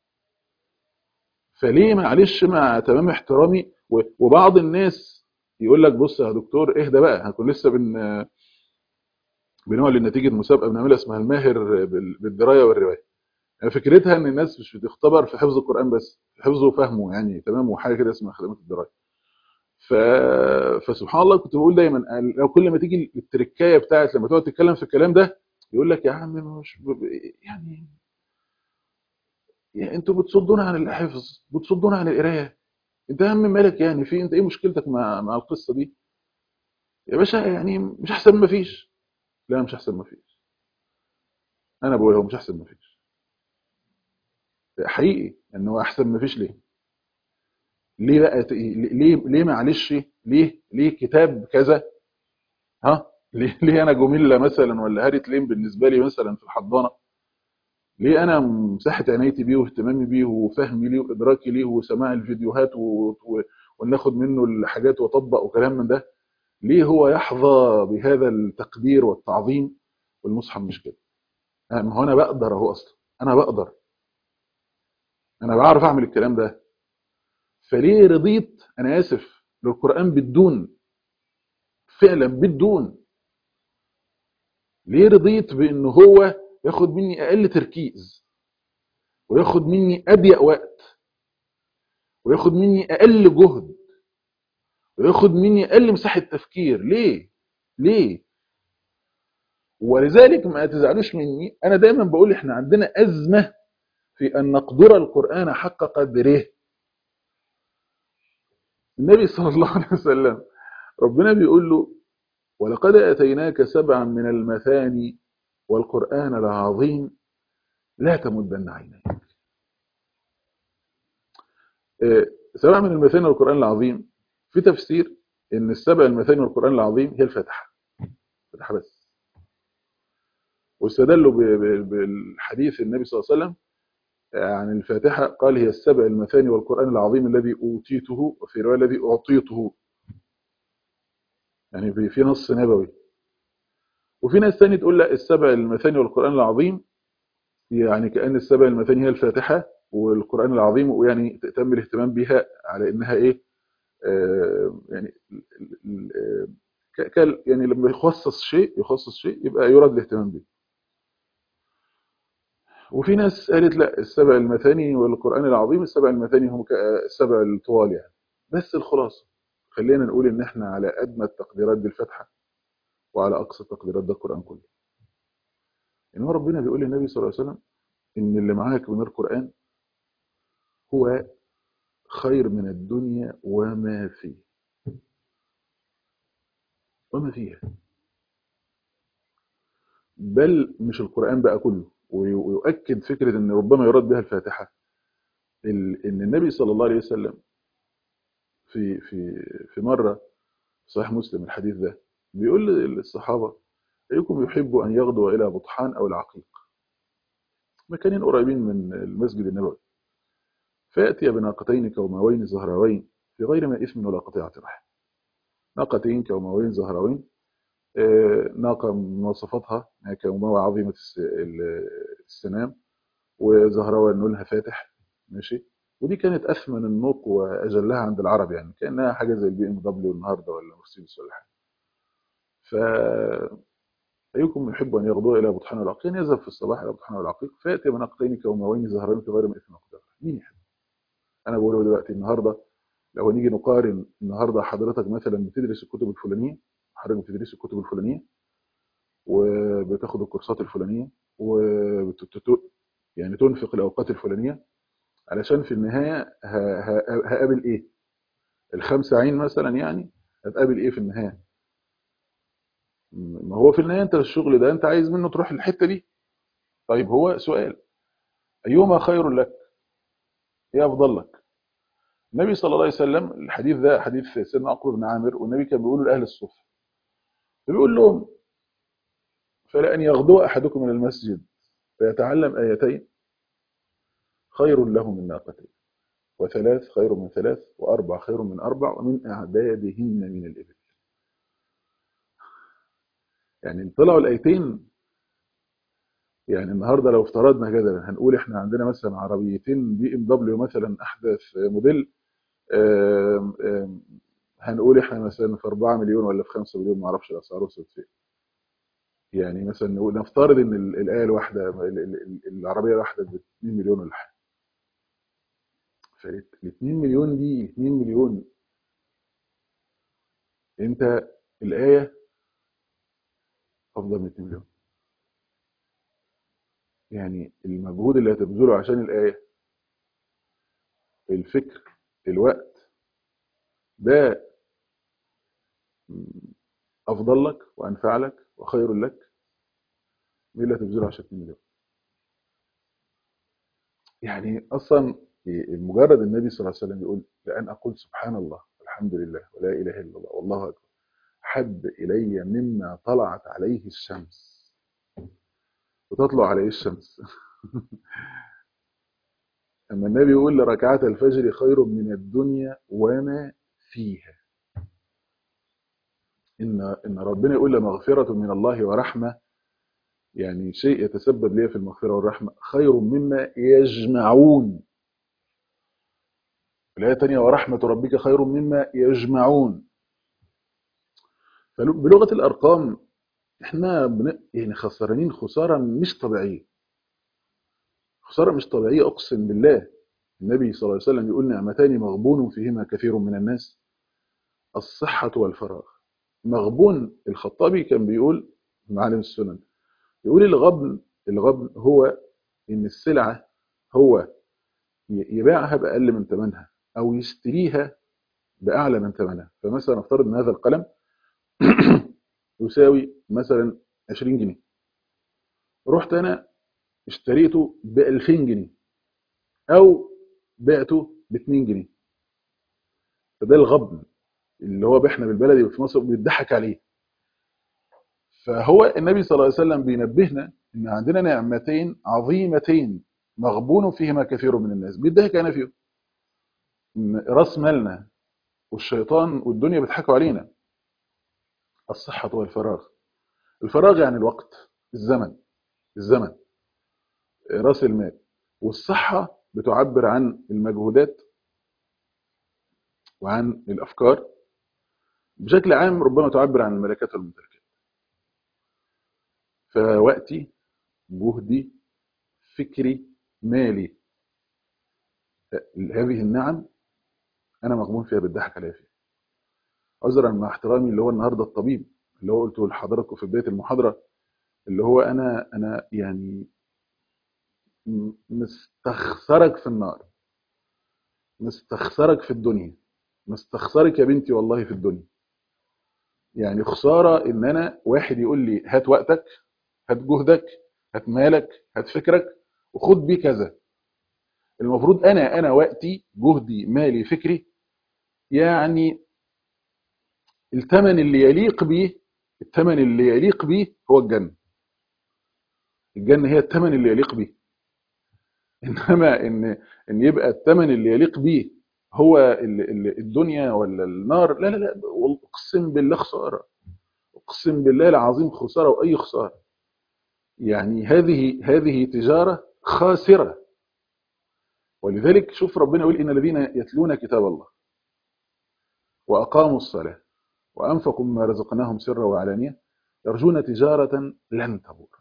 فليه معلش مع تمام احترامي وبعض الناس يقول لك بص يا دكتور اهدى بقى هنكون لسه بن بنعلن نتيجه مسابقه بنعملها اسمها الماهر بالدرايه والروايه يعني فكرتها ان الناس مش بتختبر في حفظ القران بس في حفظه وفهمه يعني تمام وحاجه كده اسمها خدمات الدرايه ف... فسبحان الله كنت بقول دايما لو كل ما تيجي التركايه بتاعت لما تقعد تتكلم في الكلام ده يقول لك يا عم مش ب... يعني يعني انتوا بتصدونا عن الحفظ بتصدونا عن القرايه انت يا عم مالك يعني في انت ايه مشكلتك مع مع القصه دي يا باشا يعني مش احسن ما فيش لا مش احسن ما فيش انا بقول هو مش احسن ما فيش حقيقي ان هو احسن ما فيش ليه ليه بقى ليه ليه معلش ليه ليه كتاب كذا ها ليه ليه انا جميله مثلا ولا هاري كلين بالنسبه لي مثلا في الحضانه ليه انا مساحه عنايتي بيه واهتمامي بيه وفهمي ليه وادراكي ليه وسماع الفيديوهات و... و... وناخد منه الحاجات واطبق وكلام من ده ليه هو يحظى بهذا التقدير والتعظيم والمصحف مش كده ما هو انا بقدر اهو اصلا انا بقدر انا بعرف اعمل الكلام ده فليه رضيت انا اسف للقران بالدون فعلا بالدون ليه رضيت بان هو ياخد مني اقل تركيز وياخد مني اضيق وقت وياخد مني اقل جهد وياخد مني اقل مساحه تفكير ليه ليه ولذلك ما تزعلوش مني انا دايما بقول احنا عندنا ازمه في ان نقدر القران حق قدره النبي صلى الله عليه وسلم ربنا بيقول له ولقد اتيناك سبعا من المثاني والقران العظيم لا تمدن عينيك سبع من المثاني والقران العظيم في تفسير ان السبع المثاني والقران العظيم هي الفاتحه الفاتحه بس واستدلوا بالحديث النبي صلى الله عليه وسلم عن الفاتحة قال هي السبع المثاني والقرآن العظيم الذي أوتيته وفي رواية الذي أعطيته يعني في في نص نبوي وفي ناس ثانيه تقول لا السبع المثاني والقرآن العظيم يعني كأن السبع المثاني هي الفاتحة والقرآن العظيم ويعني تم الاهتمام بها على إنها إيه آه يعني يعني لما يخصص شيء يخصص شيء يبقى يراد الاهتمام به وفي ناس قالت لا السبع المثاني والقرآن العظيم السبع المثاني هم السبع الطوال يعني بس الخلاصة خلينا نقول ان احنا على ادنى التقديرات دي الفاتحة وعلى اقصى التقديرات ده القرآن كله ان هو ربنا بيقول للنبي صلى الله عليه وسلم ان اللي معاك من القرآن هو خير من الدنيا وما فيه وما فيها بل مش القرآن بقى كله ويؤكد فكرة ان ربما يراد بها الفاتحة ان النبي صلى الله عليه وسلم في في في مرة صحيح مسلم الحديث ده بيقول للصحابة أيكم يحب أن يغدو إلى بطحان أو العقيق مكانين قريبين من المسجد النبوي فيأتي بناقتين كوماوين زهراوين في غير ما إثم ولا قطيعة رحم ناقتين كوماوين زهراوين ناقة مواصفاتها كوماوة عظيمة السنام وزهراوة نولها فاتح ماشي ودي كانت أثمن النوق وأجلها عند العرب يعني كأنها حاجة زي البي ام دبليو النهاردة ولا مرسيدس ولا حاجة ف أيكم يحب أن يغدو إلى بطحان العقيق يذهب في الصباح إلى بطحان العقيق فيأتي بناقتين كوماوين زهراوين في غير ما إثم وقدر مين يحب أنا بقوله دلوقتي النهاردة لو نيجي نقارن النهاردة حضرتك مثلا بتدرس الكتب الفلانية حضرتك بتدرس الكتب الفلانية وبتاخد الكورسات الفلانية وبتت... يعني تنفق الأوقات الفلانية علشان في النهاية هقابل إيه الخمسة عين مثلا يعني هتقابل إيه في النهاية ما هو في النهاية أنت الشغل ده أنت عايز منه تروح الحتة دي طيب هو سؤال أيهما خير لك إيه أفضل لك النبي صلى الله عليه وسلم الحديث ده حديث سيدنا عقبة بن عامر والنبي كان بيقول لأهل الصف بيقول لهم فلأن يغدو أحدكم من المسجد فيتعلم آيتين خير له من ناقتين وثلاث خير من ثلاث وأربع خير من أربع ومن أعدادهن من الإبل يعني طلعوا الآيتين يعني النهارده لو افترضنا كده هنقول احنا عندنا مثلا عربيتين بي ام دبليو مثلا احدث موديل آم آم هنقول احنا مثلا في 4 مليون ولا في 5 مليون ما اعرفش الاسعار وصلت فين يعني مثلا نقول نفترض ان الايه الواحده العربيه الواحده ب 2 مليون ولا حاجه فال 2 مليون دي 2 مليون انت الايه افضل من 2 مليون يعني المجهود اللي هتبذله عشان الآية الفكر الوقت ده أفضل لك وأنفع لك وخير لك من اللي هتبذله عشان 2 مليون يعني أصلا مجرد النبي صلى الله عليه وسلم يقول لأن أقول سبحان الله والحمد لله ولا إله إلا الله والله أكبر حب إلي مما طلعت عليه الشمس وتطلع عليه الشمس اما النبي يقول لركعات الفجر خير من الدنيا وما فيها ان ان ربنا يقول لمغفرة من الله ورحمة يعني شيء يتسبب لي في المغفرة والرحمة خير مما يجمعون الآية الثانية ورحمة ربك خير مما يجمعون فبلغة الأرقام احنا بن... يعني خسرانين خسارة مش طبيعية خسارة مش طبيعية أقسم بالله النبي صلى الله عليه وسلم يقول نعمتان مغبون فيهما كثير من الناس الصحة والفراغ مغبون الخطابي كان بيقول معالم السنن يقول الغبن الغبن هو ان السلعة هو يبيعها بأقل من ثمنها او يشتريها بأعلى من ثمنها فمثلا نفترض ان هذا القلم يساوي مثلا 20 جنيه رحت انا اشتريته ب 2000 جنيه او بعته ب 2 جنيه فده الغبن اللي هو احنا بالبلدي وفي مصر بيضحك عليه فهو النبي صلى الله عليه وسلم بينبهنا ان عندنا نعمتين عظيمتين مغبون فيهما كثير من الناس بيضحك علينا فيهم راس مالنا والشيطان والدنيا بيضحكوا علينا الصحة والفراغ الفراغ يعني الوقت الزمن الزمن راس المال والصحة بتعبر عن المجهودات وعن الأفكار بشكل عام ربما تعبر عن الملكات والممتلكات فوقتي جهدي فكري مالي هذه النعم أنا مغمون فيها بالضحك عليها فيها عذرا مع احترامي اللي هو النهارده الطبيب اللي هو قلته لحضراتكم في بدايه المحاضره اللي هو انا انا يعني مستخسرك في النار مستخسرك في الدنيا مستخسرك يا بنتي والله في الدنيا يعني خساره ان انا واحد يقول لي هات وقتك هات جهدك هات مالك هات فكرك وخد بيه كذا المفروض انا انا وقتي جهدي مالي فكري يعني الثمن اللي يليق به الثمن اللي يليق به هو الجنة الجنة هي الثمن اللي يليق به إنما إن إن يبقى الثمن اللي يليق به هو الدنيا ولا النار لا لا لا أقسم بالله خسارة أقسم بالله العظيم خسارة وأي خسارة يعني هذه هذه تجارة خاسرة ولذلك شوف ربنا يقول إن الذين يتلون كتاب الله وأقاموا الصلاة وأنفقوا مما رزقناهم سرا وعلانية يرجون تجارة لن تبور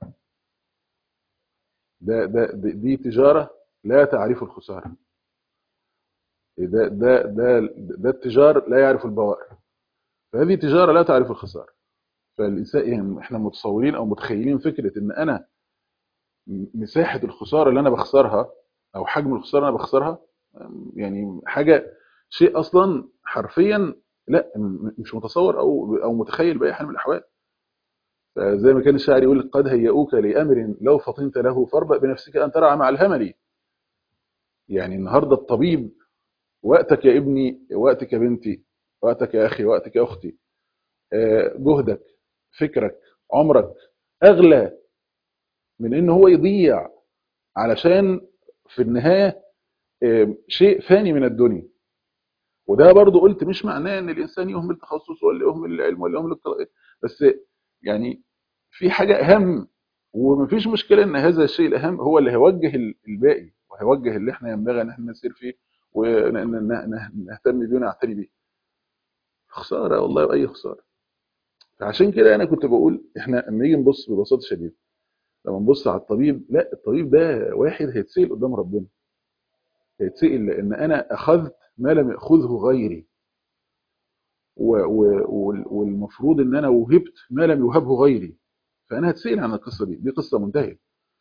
ده ده دي تجارة لا تعرف الخسارة ده ده ده ده التجار لا يعرف البوائر فهذه تجارة لا تعرف الخسارة فالإنسان يعني احنا متصورين أو متخيلين فكرة إن أنا مساحة الخسارة اللي أنا بخسرها أو حجم الخسارة اللي أنا بخسرها يعني حاجة شيء أصلا حرفيا لا مش متصور او او متخيل باي حال من الاحوال فزي ما كان الشاعر يقول قد هيئوك لامر لو فطنت له فاربأ بنفسك ان ترعى مع الهمل يعني النهارده الطبيب وقتك يا ابني وقتك يا بنتي وقتك يا اخي وقتك يا اختي جهدك فكرك عمرك اغلى من ان هو يضيع علشان في النهايه شيء فاني من الدنيا وده برضو قلت مش معناه ان الانسان يهمل تخصصه ولا يهمل العلم ولا يهمل القراءه بس يعني في حاجه اهم ومفيش مشكله ان هذا الشيء الاهم هو اللي هيوجه الباقي وهيوجه اللي احنا ينبغي ان احنا نسير فيه ونهتم بيه ونعتني بيه خساره والله واي خساره فعشان كده انا كنت بقول احنا لما نيجي نبص ببساطه شديده لما نبص على الطبيب لا الطبيب ده واحد هيتسال قدام ربنا هيتسال لان انا اخذت ما لم يأخذه غيري و و والمفروض ان انا وهبت ما لم يوهبه غيري فانا هتسأل عن القصة دي دي قصة منتهية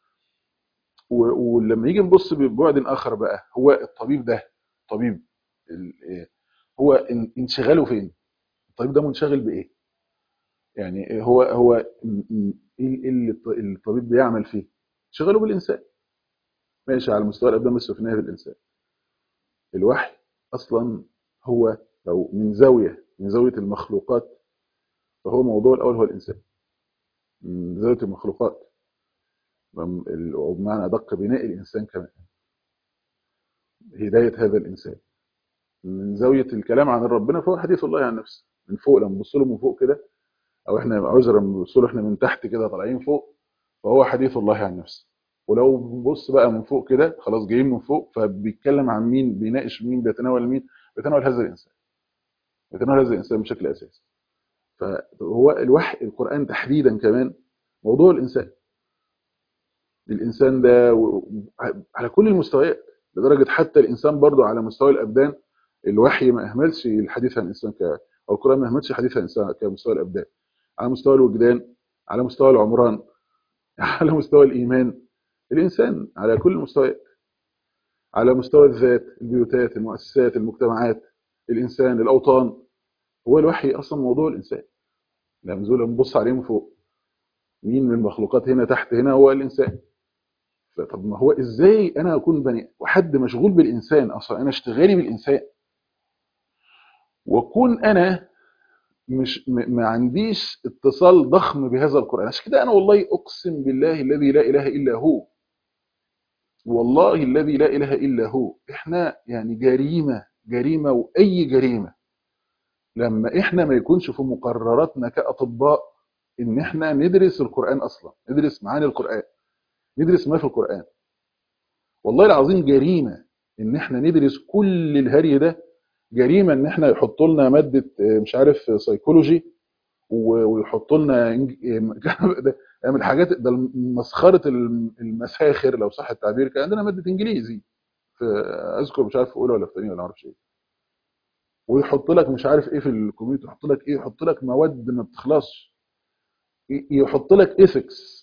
ولما يجي نبص ببعد اخر بقى هو الطبيب ده طبيب هو انشغاله فين الطبيب ده منشغل بايه يعني هو هو ايه اللي الطبيب بيعمل فيه شغله بالانسان ماشي على مستوى الابدان بس في النهايه بالانسان الوحي اصلا هو لو من زاويه من زاويه المخلوقات فهو موضوع الاول هو الانسان من زاويه المخلوقات وبمعنى ادق بناء الانسان كمان هدايه هذا الانسان من زاويه الكلام عن ربنا فهو حديث الله عن نفسه من فوق لما نبص له من فوق كده او احنا عذرا بنبص له احنا من تحت كده طالعين فوق فهو حديث الله عن نفسه ولو بنبص بقى من فوق كده خلاص جايين من فوق فبيتكلم عن مين بيناقش مين بيتناول مين بيتناول هذا الانسان بيتناول هذا الانسان بشكل اساسي فهو الوحي القران تحديدا كمان موضوع الانسان الانسان ده على كل المستويات لدرجه حتى الانسان برضه على مستوى الابدان الوحي ما اهملش الحديث عن الانسان ك او القران ما اهملش الحديث عن الانسان كمستوى الابدان على مستوى الوجدان على مستوى العمران على مستوى الايمان الانسان على كل المستويات على مستوى الذات البيوتات المؤسسات المجتمعات الانسان الاوطان هو الوحي اصلا موضوع الانسان لما نزول نبص عليه من فوق مين من المخلوقات هنا تحت هنا هو الانسان طب ما هو ازاي انا اكون بني وحد مشغول بالانسان اصلا انا اشتغالي بالانسان واكون انا مش ما عنديش اتصال ضخم بهذا القران عشان كده انا والله اقسم بالله الذي لا اله الا هو والله الذي لا اله الا هو احنا يعني جريمه جريمه واي جريمه لما احنا ما يكونش في مقرراتنا كاطباء ان احنا ندرس القران اصلا ندرس معاني القران ندرس ما في القرآن والله العظيم جريمة ان احنا ندرس كل الهري ده جريمة ان احنا يحطوا لنا مادة مش عارف سيكولوجي ويحطوا لنا من الحاجات ده مسخرة المساخر لو صح التعبير كان عندنا مادة انجليزي في اذكر مش عارف في اولى ولا في ثانيه ولا اعرفش ايه ويحط لك مش عارف ايه في الكمبيوتر يحط لك ايه يحط لك مواد ما بتخلصش يحط لك ايثكس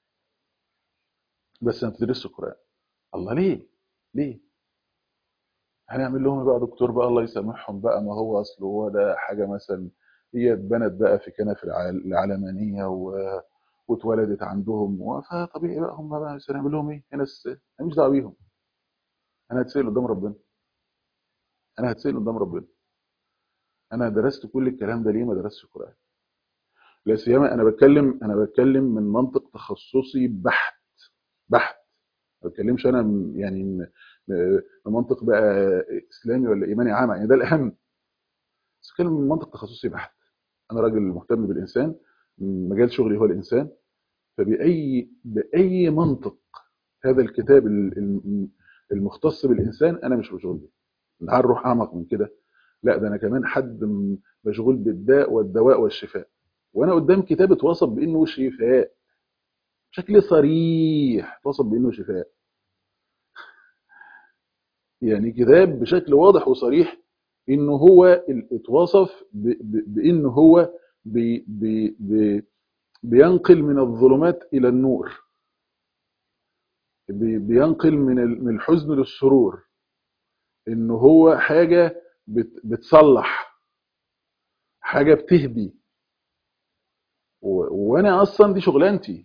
بس ما تدرسش القرآن الله ليه ليه هنعمل لهم بقى دكتور بقى الله يسامحهم بقى ما هو اصل هو ده حاجه مثلا هي اتبنت بقى في كنف العلمانيه و... واتولدت عندهم فطبيعي بقى هم بقى هنعمل لهم ايه انا س... انا مش دعوه بيهم انا هتسال قدام ربنا انا هتسال قدام ربنا انا درست كل الكلام ده ليه ما درستش القران لا سيما انا بتكلم انا بتكلم من منطق تخصصي بحت بحت ما بتكلمش انا يعني من منطق بقى اسلامي ولا ايماني عام يعني ده الاهم بس بتكلم من منطق تخصصي بحت انا راجل مهتم بالانسان مجال شغلي هو الانسان فباي باي منطق هذا الكتاب المختص بالانسان انا مش مشغول بيه تعال نروح اعمق من كده لا ده انا كمان حد مشغول بالداء والدواء والشفاء وانا قدام كتاب اتوصف بانه شفاء بشكل صريح توصف بانه شفاء يعني كتاب بشكل واضح وصريح انه هو اتوصف بانه هو بي بي بي بينقل من الظلمات الى النور بينقل من الحزن للسرور انه هو حاجه بتصلح حاجه بتهدي وانا اصلا دي شغلانتي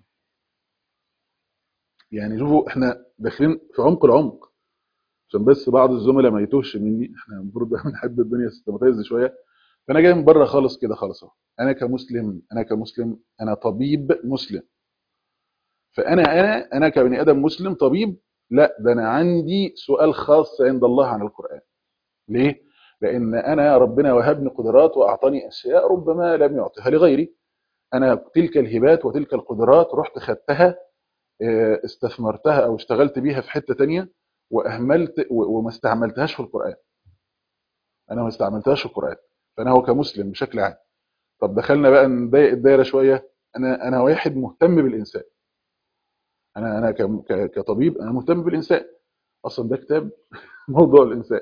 يعني شوفوا احنا داخلين في عمق العمق عشان بس بعض الزملاء ما يتوهش مني احنا المفروض بنحب الدنيا سيستماتيز شويه فانا جاي من بره خالص كده خالص اهو انا كمسلم انا كمسلم انا طبيب مسلم فانا انا انا كبني ادم مسلم طبيب لا ده انا عندي سؤال خاص عند الله عن القران ليه لان انا ربنا وهبني قدرات واعطاني اشياء ربما لم يعطيها لغيري انا تلك الهبات وتلك القدرات رحت خدتها استثمرتها او اشتغلت بيها في حته تانية واهملت وما استعملتهاش في القران انا ما استعملتهاش في القران فانا هو كمسلم بشكل عام طب دخلنا بقى نضيق الدايره شويه انا انا واحد مهتم بالانسان انا انا كطبيب انا مهتم بالانسان اصلا ده كتاب موضوع الانسان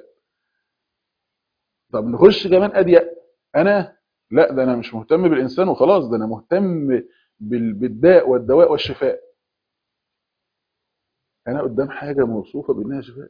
طب نخش كمان اضيق انا لا ده انا مش مهتم بالانسان وخلاص ده انا مهتم بالداء والدواء والشفاء انا قدام حاجه موصوفه بانها شفاء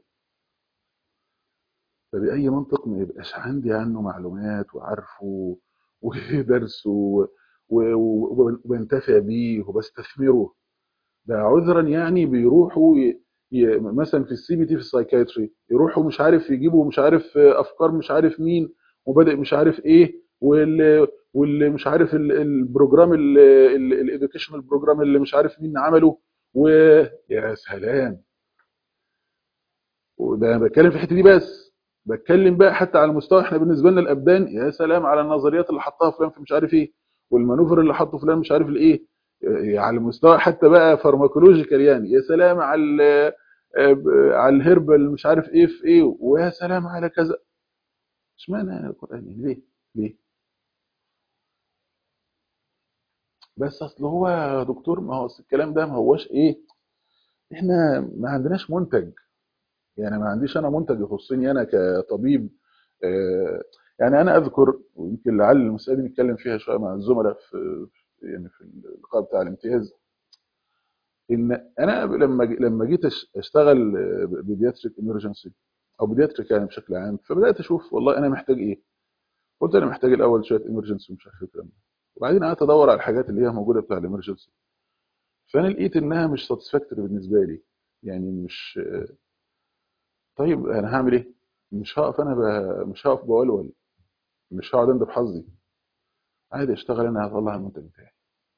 فباي منطق ما يبقاش عندي عنه معلومات وعارفه ودرسه وبنتفع بيه وبستثمره ده عذرا يعني بيروحوا ي... ي... مثلا في السي بي تي في السايكايتري يروحوا مش عارف يجيبوا مش عارف افكار مش عارف مين وبادئ مش عارف ايه واللي واللي مش عارف البروجرام الاديوكيشنال بروجرام اللي مش عارف مين عمله ويا سلام وده انا بتكلم في الحته دي بس بتكلم بقى حتى على مستوى احنا بالنسبه لنا الابدان يا سلام على النظريات اللي حطها فلان في مش عارف ايه والمانوفر اللي حطه فلان مش عارف الايه إيه، على مستوى حتى بقى فارماكولوجيكال يعني يا سلام على ال- آه، ب- على الهربال مش عارف ايه في ايه ويا سلام على كذا اشمعنى القران يعني ليه ليه بس اصل هو يا دكتور ما هو أصل الكلام ده ما هوش ايه احنا ما عندناش منتج يعني ما عنديش انا منتج يخصني انا كطبيب آه، يعني انا اذكر ويمكن لعل المساله دي نتكلم فيها شويه مع الزملاء في في- يعني في اللقاء بتاع الامتياز ان انا لما ج- لما جيت أش- اشتغل بيدياتريك امرجنسي او بيدياتريك يعني بشكل عام فبدات اشوف والله انا محتاج ايه قلت انا محتاج الاول شويه امرجنسي ومش عارف ايه الكلام ده وبعدين قعدت ادور على الحاجات اللي هي موجوده بتاع الامرجنسي فانا لقيت انها مش ساتسفاكتوري بالنسبه لي يعني مش طيب انا هعمل ايه مش هقف انا ب... مش هقف بولول مش هقعد اندب حظي عادي اشتغل انا هطلع المنتج بتاعي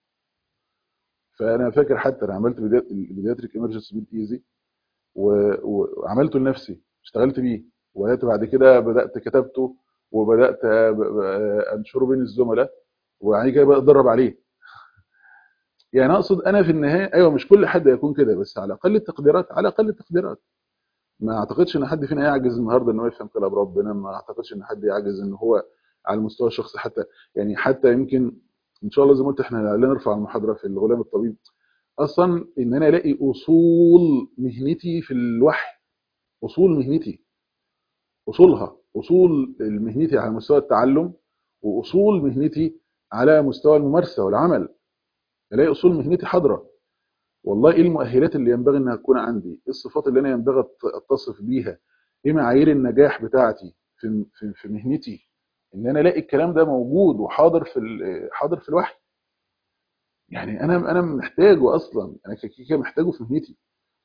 فانا فاكر حتى انا عملت البيدياتريك امرجنسي بيد ايزي وعملته لنفسي اشتغلت بيه وبدات بعد كده بدات كتبته وبدات ب- ب- انشره بين الزملاء وبعد كده بقى اتدرب عليه يعني اقصد انا في النهايه ايوه مش كل حد يكون كده بس على اقل التقديرات على اقل التقديرات ما اعتقدش ان حد فينا يعجز النهارده ان هو يفهم كلام ربنا ما اعتقدش ان حد يعجز ان هو على المستوى الشخصي حتى يعني حتى يمكن ان شاء الله زي ما قلت احنا لا نرفع المحاضره في الغلام الطبيب اصلا ان انا الاقي اصول مهنتي في الوحي اصول مهنتي اصولها اصول مهنتي على مستوى التعلم واصول مهنتي على مستوى الممارسه والعمل الاقي اصول مهنتي حاضره والله ايه المؤهلات اللي ينبغي انها تكون عندي ايه الصفات اللي انا ينبغي أت- اتصف بيها ايه معايير النجاح بتاعتي في في, في مهنتي ان انا الاقي الكلام ده موجود وحاضر في ال- حاضر في الوحي يعني انا انا محتاجه اصلا انا كده كده محتاجه في مهنتي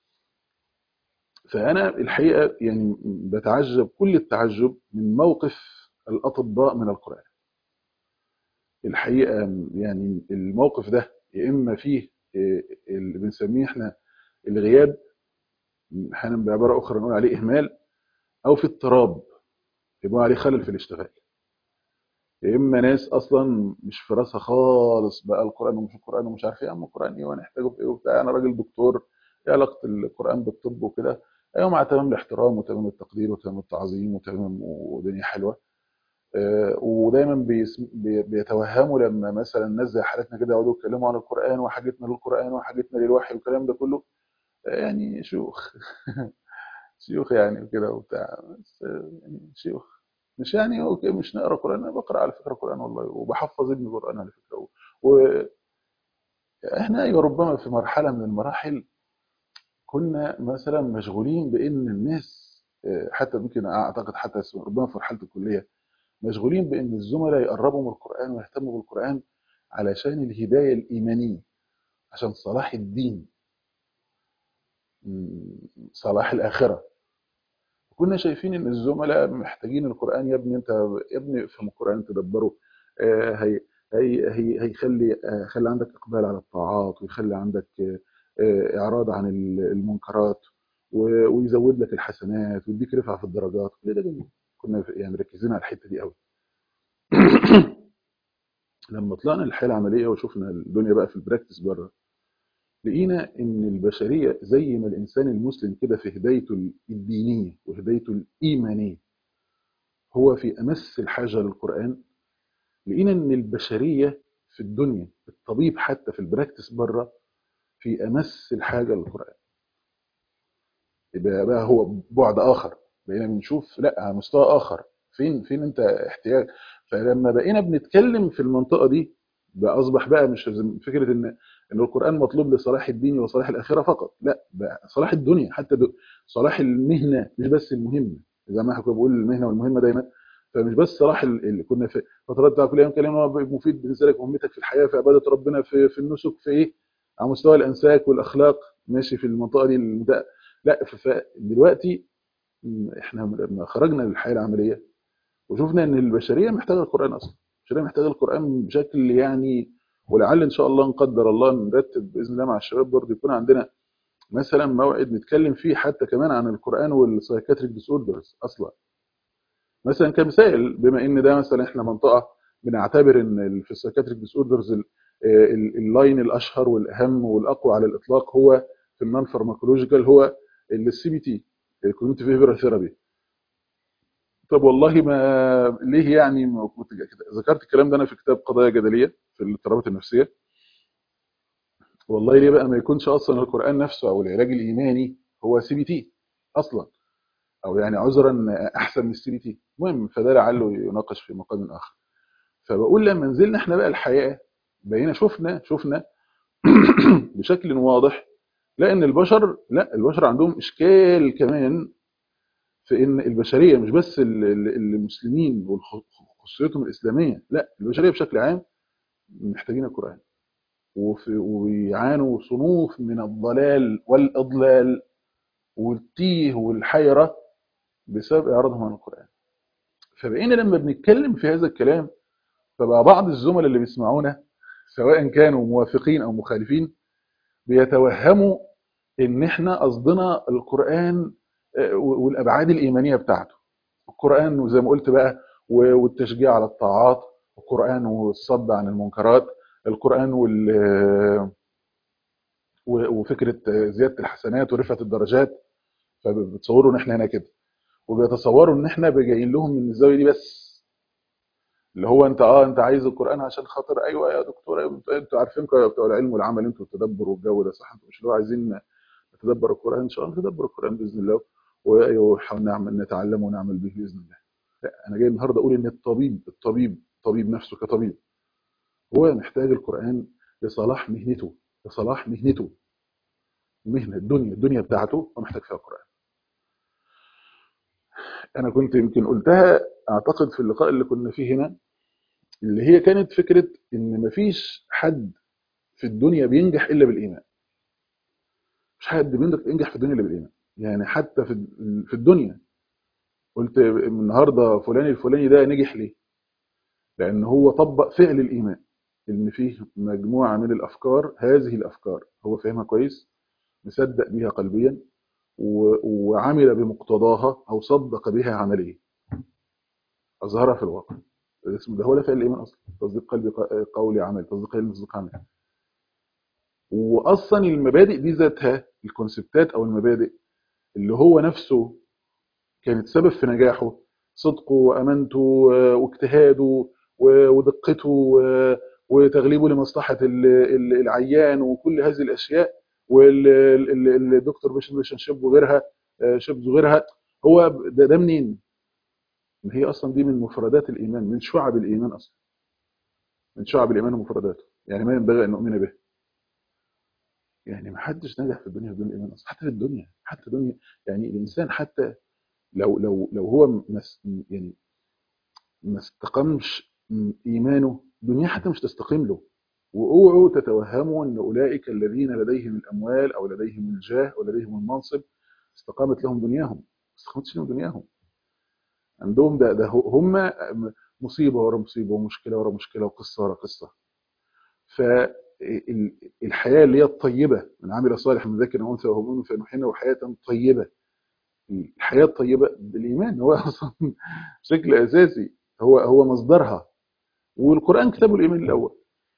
فانا الحقيقه يعني بتعجب كل التعجب من موقف الاطباء من القران الحقيقه يعني الموقف ده يا اما فيه إيه، اللي بنسميه احنا الغياب احيانا بعباره اخرى نقول عليه اهمال او في اضطراب يبقى عليه خلل في الاشتغال يا اما ناس اصلا مش في راسها خالص بقى القران ومش القران ومش عارف ايه يا عم القران ايه وهنحتاجه في ايه وبتاع انا راجل دكتور ايه علاقه القران بالطب وكده ايوه مع تمام الاحترام وتمام التقدير وتمام التعظيم وتمام ودنيا حلوه آه، ودايما بيس- بي- بيتوهموا لما مثلا ناس زي حالتنا كده يقعدوا يتكلموا عن القران وحاجتنا للقران وحاجتنا للوحي والكلام ده كله آه، يعني شيوخ شيوخ يعني وكده وبتاع بس آه، يعني شيوخ مش يعني اوكي مش نقرا قران انا بقرا على فكره قران والله وبحفظ ابني قران على فكره واحنا ايوه ربما في مرحله من المراحل كنا مثلا مشغولين بان الناس آه، حتى يمكن اعتقد حتى ربما في مرحله الكليه مشغولين بان الزملاء يقربوا من القران ويهتموا بالقران علشان الهدايه الايمانيه عشان صلاح الدين م، صلاح الاخره كنا شايفين ان الزملاء محتاجين القران يا ابني انت يا ابني افهم القران تدبره آه، هي هي هي هيخلي آه، خلي عندك اقبال على الطاعات ويخلي عندك آه، آه، اعراض عن ال- المنكرات و- ويزود لك الحسنات ويديك رفعه في الدرجات كل ده جميل كنا يعني مركزين على الحته دي قوي لما طلعنا الحياه العمليه وشفنا الدنيا بقى في البراكتس بره لقينا ان البشريه زي ما الانسان المسلم كده في هدايته الدينيه وهدايته الايمانيه هو في امس الحاجه للقران لقينا ان البشريه في الدنيا الطبيب حتى في البراكتس بره في امس الحاجه للقران يبقى بقى هو بعد اخر بقينا بنشوف لا على مستوى اخر فين فين انت احتياج فلما بقينا بنتكلم في المنطقه دي بقى اصبح بقى مش زي- فكره ان ان القران مطلوب لصلاح الدين وصلاح الاخره فقط لا بقى صلاح الدنيا حتى د- صلاح المهنه مش بس المهمه زي ما احنا كنا بنقول المهنه والمهمه دايما فمش بس صلاح ال- اللي كنا في فترات بتاع كل يوم كلمه مفيد بالنسبه لك مهمتك في الحياه في عباده ربنا في في النسك في ايه على مستوى الانساك والاخلاق ماشي في المنطقه دي المنطقة لا ف- فدلوقتي م، احنا لما خرجنا للحياه العمليه وشفنا ان البشريه محتاجه القران اصلا البشريه محتاجه القران بشكل يعني ولعل ان شاء الله نقدر الله نرتب باذن الله مع الشباب برضه يكون عندنا مثلا موعد نتكلم فيه حتى كمان عن القرآن والسايكاتريك ديس اوردرز اصلا مثلا كمثال بما ان ده مثلا احنا منطقه بنعتبر ان في السايكاتريك ديس اوردرز اللاين الاشهر والاهم والاقوى على الاطلاق هو في النون فارماكولوجيكال هو السي بي تي الكوجنيتيف بيهيفيرال ثيرابي طب والله ما ليه يعني ما كنت كده ذكرت الكلام ده انا في كتاب قضايا جدليه في الاضطرابات النفسيه والله ليه بقى ما يكونش اصلا القران نفسه او العلاج الايماني هو سي بي تي اصلا او يعني عذرا احسن من السي بي تي المهم فده لعله يناقش في مقام اخر فبقول لما نزلنا احنا بقى الحياه بقينا شفنا شفنا بشكل واضح لان البشر لا البشر عندهم اشكال كمان في ان البشريه مش بس المسلمين وخصوصيتهم الاسلاميه لا البشريه بشكل عام محتاجين القران وبيعانوا صنوف من الضلال والاضلال والتيه والحيره بسبب اعراضهم عن القران فبقينا لما بنتكلم في هذا الكلام فبقى بعض الزملاء اللي بيسمعونا سواء كانوا موافقين او مخالفين بيتوهموا ان احنا قصدنا القران والابعاد الايمانيه بتاعته القران وزي ما قلت بقى والتشجيع على الطاعات القران والصد عن المنكرات القران وال وفكره زياده الحسنات ورفعه الدرجات فبتصوروا ان احنا هنا كده وبيتصوروا ان احنا جايين لهم من الزاويه دي بس اللي هو انت اه انت عايز القران عشان خاطر ايوه يا دكتور أيوة انتوا عارفين بتوع العلم والعمل انتوا التدبر والجو ده صح انتوا مش اللي هو عايزين نتدبر القران ان شاء الله نتدبر القران باذن الله ونحاول نعمل نتعلم ونعمل به باذن الله لا انا جاي النهارده اقول ان الطبيب الطبيب الطبيب نفسه كطبيب هو محتاج القران لصلاح مهنته لصلاح مهنته المهنه الدنيا الدنيا بتاعته هو محتاج فيها القران انا كنت يمكن قلتها اعتقد في اللقاء اللي كنا فيه هنا اللي هي كانت فكره ان مفيش حد في الدنيا بينجح الا بالايمان مش حد بينجح في الدنيا الا بالايمان يعني حتى في في الدنيا قلت النهارده فلان الفلاني ده نجح ليه لان هو طبق فعل الايمان ان فيه مجموعه من الافكار هذه الافكار هو فاهمها كويس مصدق بيها قلبيا وعمل بمقتضاها او صدق بها عمليا اظهرها في الواقع الاسم ده هو ده فعل الايمان اصلا تصديق قلبي قولي عمل تصديق قلبي تصديق عمل واصلا المبادئ دي ذاتها الكونسبتات او المبادئ اللي هو نفسه كانت سبب في نجاحه صدقه وامانته واجتهاده ودقته وتغليبه لمصلحه العيان وكل هذه الاشياء والدكتور بيشن شيب وغيرها شيبز وغيرها هو ده, ده منين؟ ما هي اصلا دي من مفردات الايمان من شعب الايمان اصلا من شعب الايمان ومفرداته يعني ما ينبغي ان نؤمن به يعني ما حدش نجح في الدنيا بدون ايمان اصلا حتى في الدنيا حتى الدنيا يعني الانسان حتى لو لو لو هو مس يعني ما استقامش ايمانه الدنيا حتى مش تستقيم له واوعوا تتوهموا ان اولئك الذين لديهم الاموال او لديهم الجاه او لديهم المنصب استقامت لهم دنياهم ما استقامتش لهم دنياهم عندهم ده ده هم مصيبه ورا مصيبه ومشكله ورا مشكله وقصه ورا قصه فالحياه اللي هي الطيبه من عمل صالح من ذكر او انثى وهو مؤمن فنحيينه حياه طيبه الحياه الطيبه بالايمان هو اصلا بشكل اساسي هو هو مصدرها والقران كتاب الايمان الاول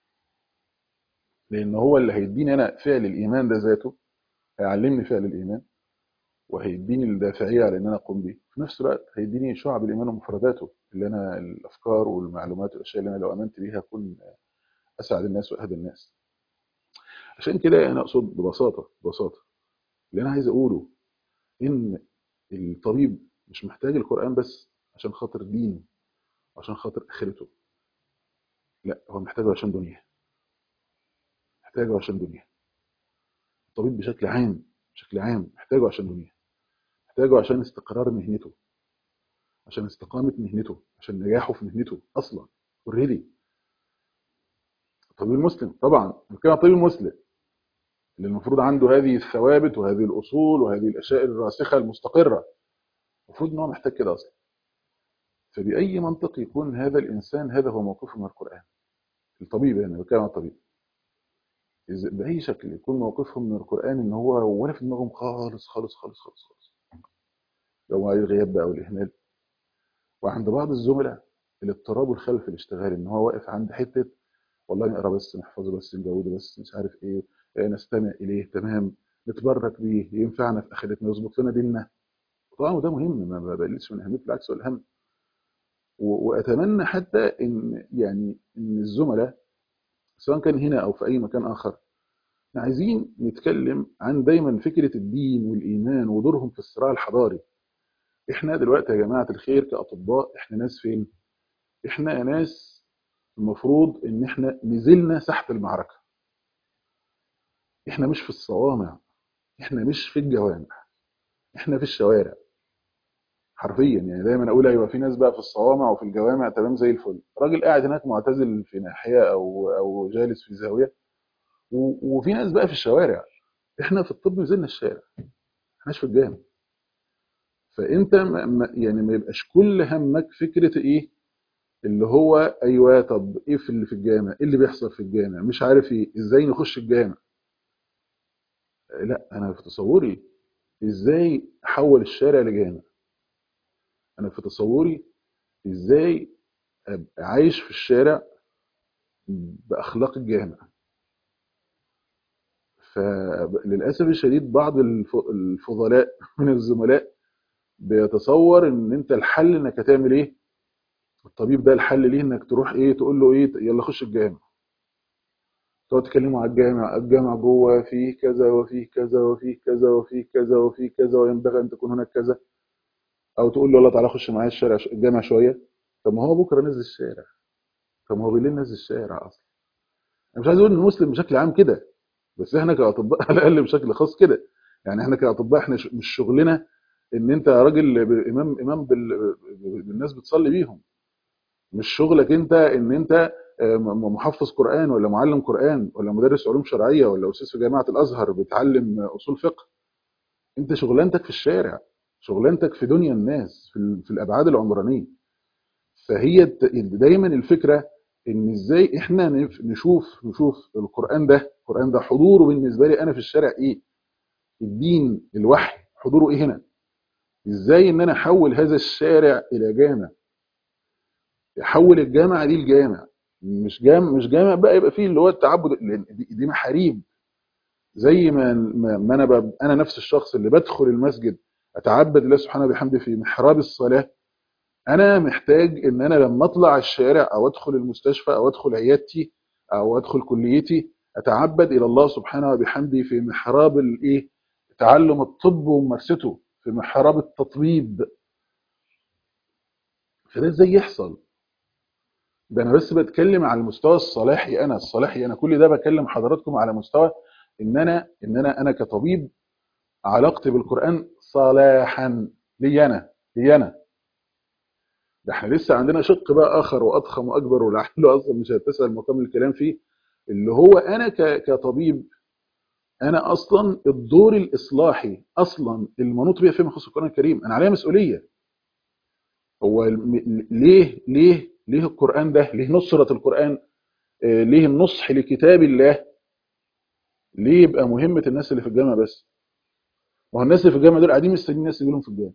لان هو اللي هيديني انا فعل الايمان ده ذاته هيعلمني فعل الايمان وهيديني الدافعيه على ان انا اقوم بيه في نفس الوقت هيديني شعب الايمان ومفرداته اللي انا الافكار والمعلومات والاشياء اللي انا لو امنت بيها اكون اسعد الناس واهدى الناس عشان كده انا اقصد ببساطه ببساطه اللي انا عايز اقوله ان الطبيب مش محتاج القران بس عشان خاطر دينه عشان خاطر اخرته لا هو محتاجه عشان دنياه محتاجه عشان دنياه الطبيب بشكل عام بشكل عام محتاجه عشان دنياه محتاجه عشان استقرار مهنته عشان استقامة مهنته عشان نجاحه في مهنته أصلا اوريدي الطبيب المسلم طبعا كان الطبيب المسلم اللي المفروض عنده هذه الثوابت وهذه الأصول وهذه الأشياء الراسخة المستقرة المفروض ان هو محتاج كده أصلا فبأي منطق يكون هذا الإنسان هذا هو موقفه من القرآن الطبيب يعني بتكلم عن الطبيب إز- باي شكل يكون موقفهم من القران ان هو ولا في دماغهم خالص خالص خالص خالص خالص لو الغياب بقى والاهمال وعند بعض الزملاء الاضطراب الخلفي الاشتغالي ان هو واقف عند حته والله نقرا بس نحفظه بس نجوده بس مش عارف ايه آه، نستمع اليه تمام نتبرك بيه ينفعنا في اخرتنا يظبط لنا ديننا طبعا وده مهم ما ما بقللش من اهميته بالعكس هو الاهم و- واتمنى حتى ان يعني ان الزملاء سواء كان هنا او في اي مكان اخر احنا عايزين نتكلم عن دايما فكره الدين والايمان ودورهم في الصراع الحضاري احنا دلوقتي يا جماعه الخير كاطباء احنا ناس فين احنا ناس المفروض ان احنا نزلنا ساحه المعركه احنا مش في الصوامع احنا مش في الجوامع احنا في الشوارع حرفيا يعني دايما اقول ايوه في ناس بقى في الصوامع وفي الجوامع تمام زي الفل راجل قاعد هناك معتزل في ناحيه او او جالس في زاويه و- وفي ناس بقى في الشوارع احنا في الطب نزلنا الشارع احناش في الجامع فانت ما ما- يعني ما يبقاش كل همك فكره ايه اللي هو ايوه طب ايه في اللي في الجامع ايه اللي بيحصل في الجامع مش عارف ايه ازاي نخش الجامع لا انا في تصوري ازاي احول الشارع لجامع انا في تصوري ازاي ابقى عايش في الشارع باخلاق الجامع فللاسف الشديد بعض الف- الفضلاء من الزملاء بيتصور ان انت الحل انك هتعمل ايه الطبيب ده الحل ليه انك تروح ايه تقول له ايه يلا خش الجامع تقعد تكلموا على الجامع الجامع جوه فيه كذا وفيه كذا وفيه كذا وفيه كذا وفيه كذا وينبغي ان تكون هناك كذا او تقول له يلا تعالى خش معايا الشارع الجامع شويه طب ما هو بكره نزل الشارع طب ما هو بالليل نزل الشارع اصلا انا مش عايز اقول ان المسلم بشكل عام كده بس احنا كاطباء على الاقل بشكل خاص كده يعني احنا كاطباء احنا ش- مش شغلنا ان انت راجل ب- امام امام بال- بالناس بتصلي بيهم مش شغلك انت ان انت آه، م- محفظ قران ولا معلم قران ولا مدرس علوم شرعيه ولا استاذ في جامعه الازهر بتعلم اصول فقه انت شغلانتك في الشارع شغلانتك في دنيا الناس في ال- في الابعاد العمرانيه فهي الت- دايما الفكره ان ازاي احنا نف- نشوف نشوف القران ده القران ده حضوره بالنسبه لي انا في الشارع ايه الدين الوحي حضوره ايه هنا ازاي ان انا احول هذا الشارع الى جامع احول الجامعه دي لجامع مش جامع مش جامع بقى يبقى فيه اللي هو التعبد لأن دي, دي محاريب زي ما ما ما انا بب- انا نفس الشخص اللي بدخل المسجد اتعبد الله سبحانه وبحمده في محراب الصلاه انا محتاج ان انا لما اطلع الشارع او ادخل المستشفى او ادخل عيادتي او ادخل كليتي اتعبد الى الله سبحانه وبحمده في محراب الايه تعلم الطب وممارسته في محراب التطبيب فده ازاي يحصل ده انا بس بتكلم على المستوى الصلاحي انا الصلاحي انا كل ده بكلم حضراتكم على مستوى ان انا ان انا انا كطبيب علاقتي بالقران صلاحا لي انا لي انا ده احنا لسه عندنا شق بقى اخر واضخم واكبر ولعله اصلا مش هيتسع المقام الكلام فيه اللي هو انا ك- كطبيب انا اصلا الدور الاصلاحي اصلا المنوط بيها فيما يخص القران الكريم انا عليا مسؤوليه هو الم- ليه ليه ليه القران ده ليه نصره القران آه، ليه النصح لكتاب الله ليه يبقى مهمه الناس اللي في الجامعه بس ما هو الناس اللي في الجامعه دول قاعدين مستنيين الناس يجوا لهم في الجامعه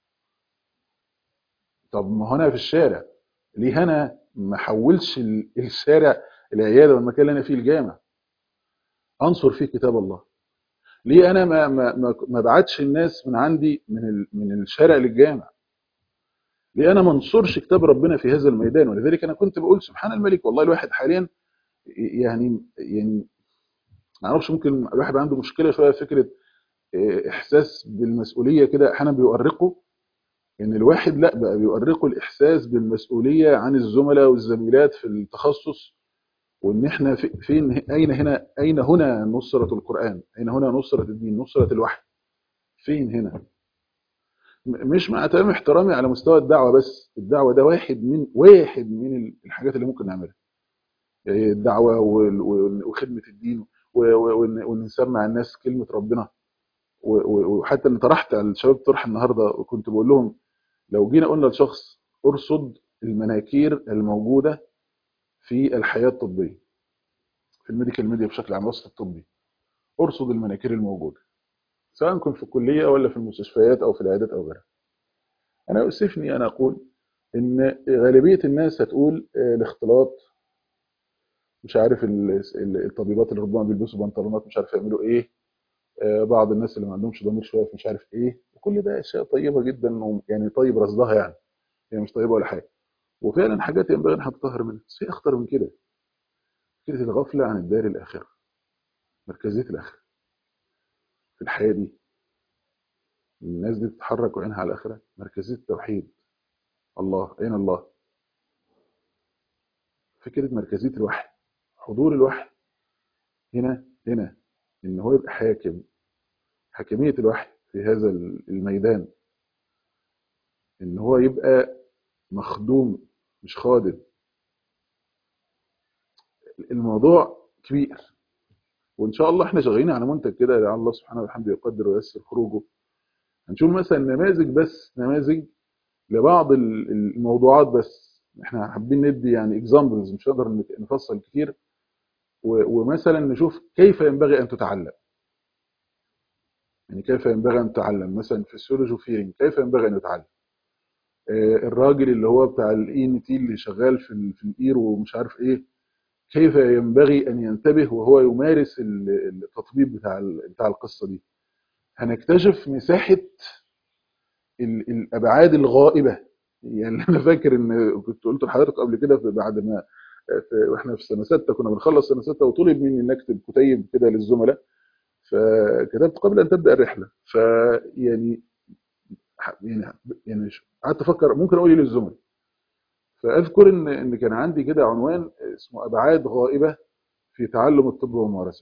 طب ما هو انا في الشارع ليه انا ما احولش ال- الشارع العياده والمكان اللي انا فيه الجامع انصر فيه كتاب الله ليه انا ما ما ما ما بعتش الناس من عندي من ال- من الشارع للجامع ليه انا ما انصرش كتاب ربنا في هذا الميدان ولذلك انا كنت بقول سبحان الملك والله الواحد حاليا يعني يعني ما اعرفش ممكن الواحد عنده مشكله شويه في فكره إيه، احساس بالمسؤوليه كده احيانا بيؤرقه ان الواحد لا بقى بيؤرقه الاحساس بالمسؤوليه عن الزملاء والزميلات في التخصص وان احنا في- فين اين هنا اين هنا نصره القران اين هنا نصره الدين نصره الوحي فين هنا م- مش مع تمام احترامي على مستوى الدعوه بس الدعوه ده واحد من واحد من الحاجات اللي ممكن نعملها يعني الدعوه وال- وال- وخدمه الدين و- و- وان وإن نسمع الناس كلمه ربنا و- و- وحتى ان طرحت على الشباب طرح النهارده وكنت بقول لهم لو جينا قلنا لشخص ارصد المناكير الموجوده في الحياه الطبيه في الميديكال ميديا بشكل عام الوسط الطبي ارصد المناكير الموجوده سواء كنت في الكليه ولا في المستشفيات او في العيادات او غيرها انا يؤسفني ان اقول ان غالبيه الناس هتقول آه، الاختلاط مش عارف ال- ال- الطبيبات اللي ربما بيلبسوا بنطلونات مش عارف يعملوا ايه آه، بعض الناس اللي ما عندهمش ضمير شويه في مش عارف ايه وكل ده اشياء طيبه جدا ويعني طيب رصدها يعني هي مش طيبه ولا حاجه وفعلا حاجات ينبغي ان تطهر منها بس هي اخطر من كده فكره الغفله عن الدار الاخره مركزيه الاخره في الحياه دي الناس دي تتحرك وعينها على الاخره مركزيه التوحيد الله اين الله فكره مركزيه الوحي حضور الوحي هنا هنا ان هو يبقى حاكم حاكميه الوحي في هذا الميدان ان هو يبقى مخدوم مش خادم الموضوع كبير وان شاء الله احنا شغالين على منتج كده لعل الله سبحانه وتعالى يقدر وييسر خروجه هنشوف مثلا نماذج بس نماذج لبعض ال- الموضوعات بس احنا حابين ندي يعني اكزامبلز مش هنقدر نك- نفصل كتير و- ومثلا نشوف كيف ينبغي ان تتعلم يعني كيف ينبغي ان تتعلم مثلا فيسيولوجي وفيرنج كيف ينبغي ان يتعلم آه، الراجل اللي هو بتاع الاي ان تي اللي شغال في ال- في الاير ومش عارف ايه كيف ينبغي ان ينتبه وهو يمارس ال- التطبيق بتاع ال- بتاع القصه دي هنكتشف مساحه ال- الابعاد الغائبه يعني انا فاكر ان كنت قلت لحضرتك قبل كده في- بعد ما في واحنا في سنه سته كنا بنخلص سنه سته وطلب مني ان اكتب كتيب كده للزملاء فكتبت قبل ان تبدا الرحله فيعني يعني يعني قعدت افكر ممكن اقول ايه للزملاء فاذكر ان ان كان عندي كده عنوان اسمه ابعاد غائبه في تعلم الطب وممارسته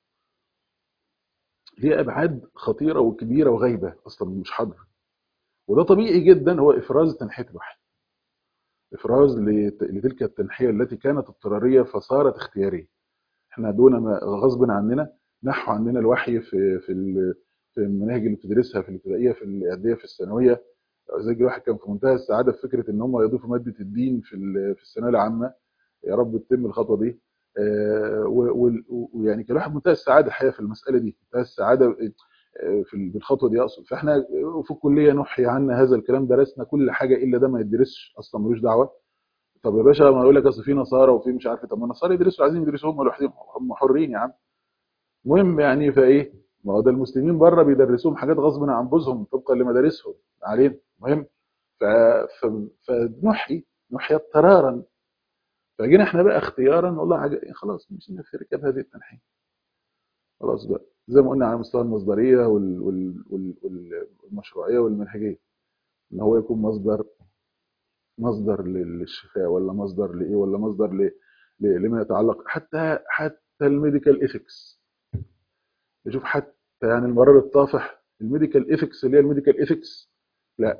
هي ابعاد خطيره وكبيره وغايبه اصلا مش حاضره وده طبيعي جدا هو افراز تنحيه الوحي افراز لت- لتلك التنحيه التي كانت اضطراريه فصارت اختياريه احنا دون ما غصب عننا نحو عننا الوحي في في ال- في المناهج اللي بتدرسها في الابتدائيه في الاعداديه في الثانويه زي الواحد كان في منتهى السعاده في فكره ان هم يضيفوا ماده الدين في ال- في الثانويه العامه يا رب تتم الخطوه دي آه، و- و- ويعني كان الواحد منتهى السعاده الحقيقه في المساله دي منتهى السعاده آه، في ال- بالخطوه دي اقصد فاحنا في الكليه نحي عنا هذا الكلام درسنا كل حاجه الا ده ما يدرسش اصلا ملوش دعوه طب يا باشا ما يقول لك اصل في نصارى وفي مش عارف إيه. طب ما النصارى يدرسوا عايزين يدرسوا هم لوحدهم هم حرين يا عم المهم يعني فايه ما هو ده المسلمين بره بيدرسوهم حاجات غصب عن انفسهم طبقا لمدارسهم علينا المهم ف... ف... فنحي نحي اضطرارا فجينا احنا بقى اختيارا والله حاجه خلاص مش في ركب هذه التنحيه خلاص بقى زي ما قلنا على مستوى المصدريه وال... وال... وال... وال- والمشروعيه والمنهجيه ان هو يكون مصدر مصدر لل- للشفاء ولا مصدر لايه ولا مصدر ل... ل... لما يتعلق حتى حتى الميديكال ايثكس نشوف حتى يعني المرار الطافح الميديكال ايثكس اللي هي الميديكال ايثكس لا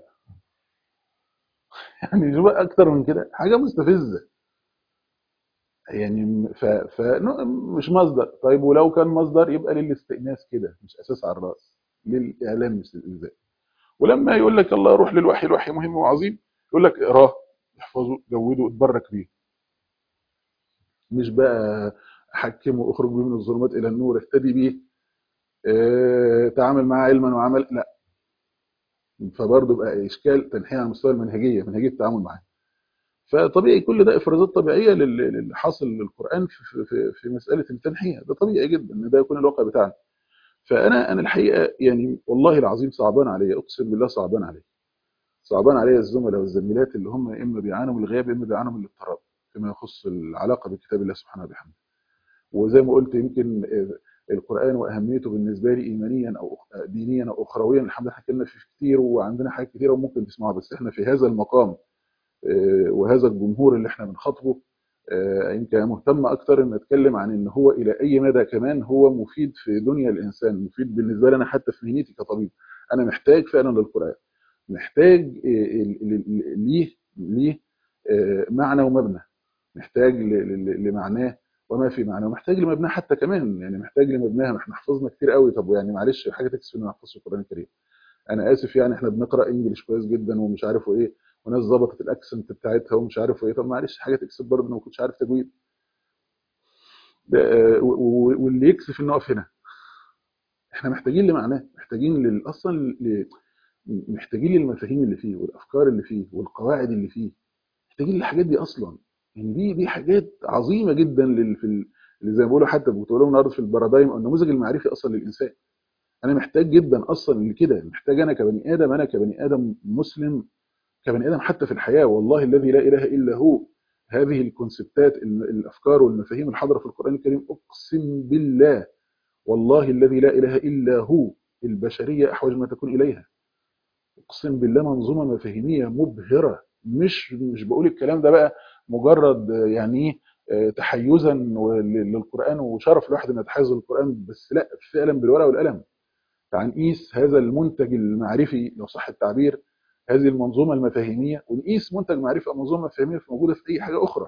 يعني شوف اكتر من كده حاجه مستفزه يعني ف... ف... نوع- مش مصدر طيب ولو كان مصدر يبقى للاستئناس كده مش اساس على الراس للاعلام مش للالزام ولما يقول لك الله روح للوحي الوحي مهم وعظيم يقول لك اقراه احفظه جوده اتبرك بيه مش بقى حكمه واخرج بيه من الظلمات الى النور اهتدي بيه اه... تعامل معاه علما وعمل لا فبرضه بقى اشكال تنحيه على مستوى المنهجيه منهجيه التعامل معاه فطبيعي كل ده افرازات طبيعيه لل- للي حاصل للقران في, في, في مساله التنحيه ده طبيعي جدا ان ده يكون الواقع بتاعنا فانا انا الحقيقه يعني والله العظيم صعبان عليا اقسم بالله صعبان عليا صعبان عليا الزملاء والزميلات اللي هم اما بيعانوا من الغياب اما بيعانوا من الاضطراب فيما يخص العلاقه بكتاب الله سبحانه وبحمده وزي ما قلت يمكن آه، القران واهميته بالنسبه لي ايمانيا او أخ- دينيا او اخرويا الحمد لله حكينا فيه كتير وعندنا حاجات كتيره وممكن تسمعها بس احنا في هذا المقام آه، وهذا الجمهور اللي احنا بنخاطبه آه، يمكن مهتم اكتر ان اتكلم عن ان هو الى اي مدى كمان هو مفيد في دنيا الانسان مفيد بالنسبه لي انا حتى في مهنتي كطبيب انا محتاج فعلا للقران محتاج آه، ال- ال- ال- ليه ليه آه، معنى ومبنى محتاج ل- ل- لمعناه وما في معناه ومحتاج لمبناه حتى كمان يعني محتاج لمبناها ما احنا حفظنا كتير قوي طب يعني معلش حاجه تكسف ان نحفظ القران الكريم انا اسف يعني احنا بنقرا انجلش كويس جدا ومش عارف ايه وناس ظبطت الاكسنت بتاعتها ومش عارف ايه طب معلش حاجه تكسب برضه انا ما كنتش عارف تجويد آه، و- و- واللي يكسف انه يقف هنا احنا محتاجين لمعناه محتاجين لل- اصلا ل- محتاجين للمفاهيم اللي فيه والافكار اللي فيه والقواعد اللي فيه محتاجين للحاجات دي اصلا يعني دي دي حاجات عظيمه جدا لل في ال- اللي زي ما بيقولوا حتى بتقول لهم النهارده في البارادايم او النموذج المعرفي اصلا للانسان انا محتاج جدا اصلا لكده محتاج انا كبني ادم انا كبني ادم مسلم كبني ادم حتى في الحياه والله الذي لا اله الا هو هذه الكونسبتات ال- الافكار والمفاهيم الحاضره في القران الكريم اقسم بالله والله الذي لا اله الا هو البشريه احوج ما تكون اليها اقسم بالله منظومه مفاهيميه مبهره مش مش بقول الكلام ده بقى مجرد آه، يعني ايه آه، تحيزا ول- للقران وشرف الواحد انه يتحيز للقران بس لا فعلا بالورقه والقلم تعال نقيس هذا المنتج المعرفي لو صح التعبير هذه المنظومه المفاهيميه ونقيس منتج معرفي او منظومه مفاهيميه موجوده في اي حاجه اخرى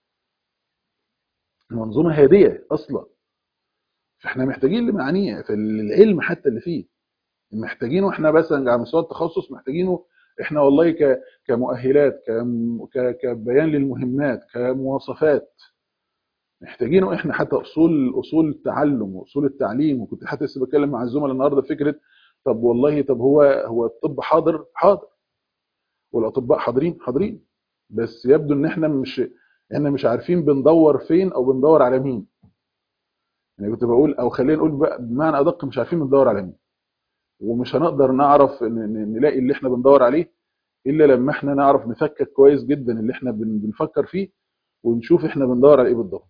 منظومه هاديه اصلا فاحنا محتاجين لمعانيه في العلم حتى اللي فيه محتاجينه احنا بس على مستوى التخصص محتاجينه احنا والله ك كمؤهلات كم- ك- كبيان للمهمات كمواصفات محتاجينه احنا حتى اصول اصول التعلم واصول التعليم وكنت حتى لسه بتكلم مع الزملاء النهارده فكره طب والله طب هو هو الطب حاضر حاضر والاطباء حاضرين حاضرين بس يبدو ان احنا مش احنا مش عارفين بندور فين او بندور على مين يعني كنت بقول او خلينا نقول بقى بمعنى ادق مش عارفين بندور على مين ومش هنقدر نعرف ن- ن- نلاقي اللي احنا بندور عليه الا لما احنا نعرف نفكك كويس جدا اللي احنا بن- بنفكر فيه ونشوف احنا بندور على ايه بالضبط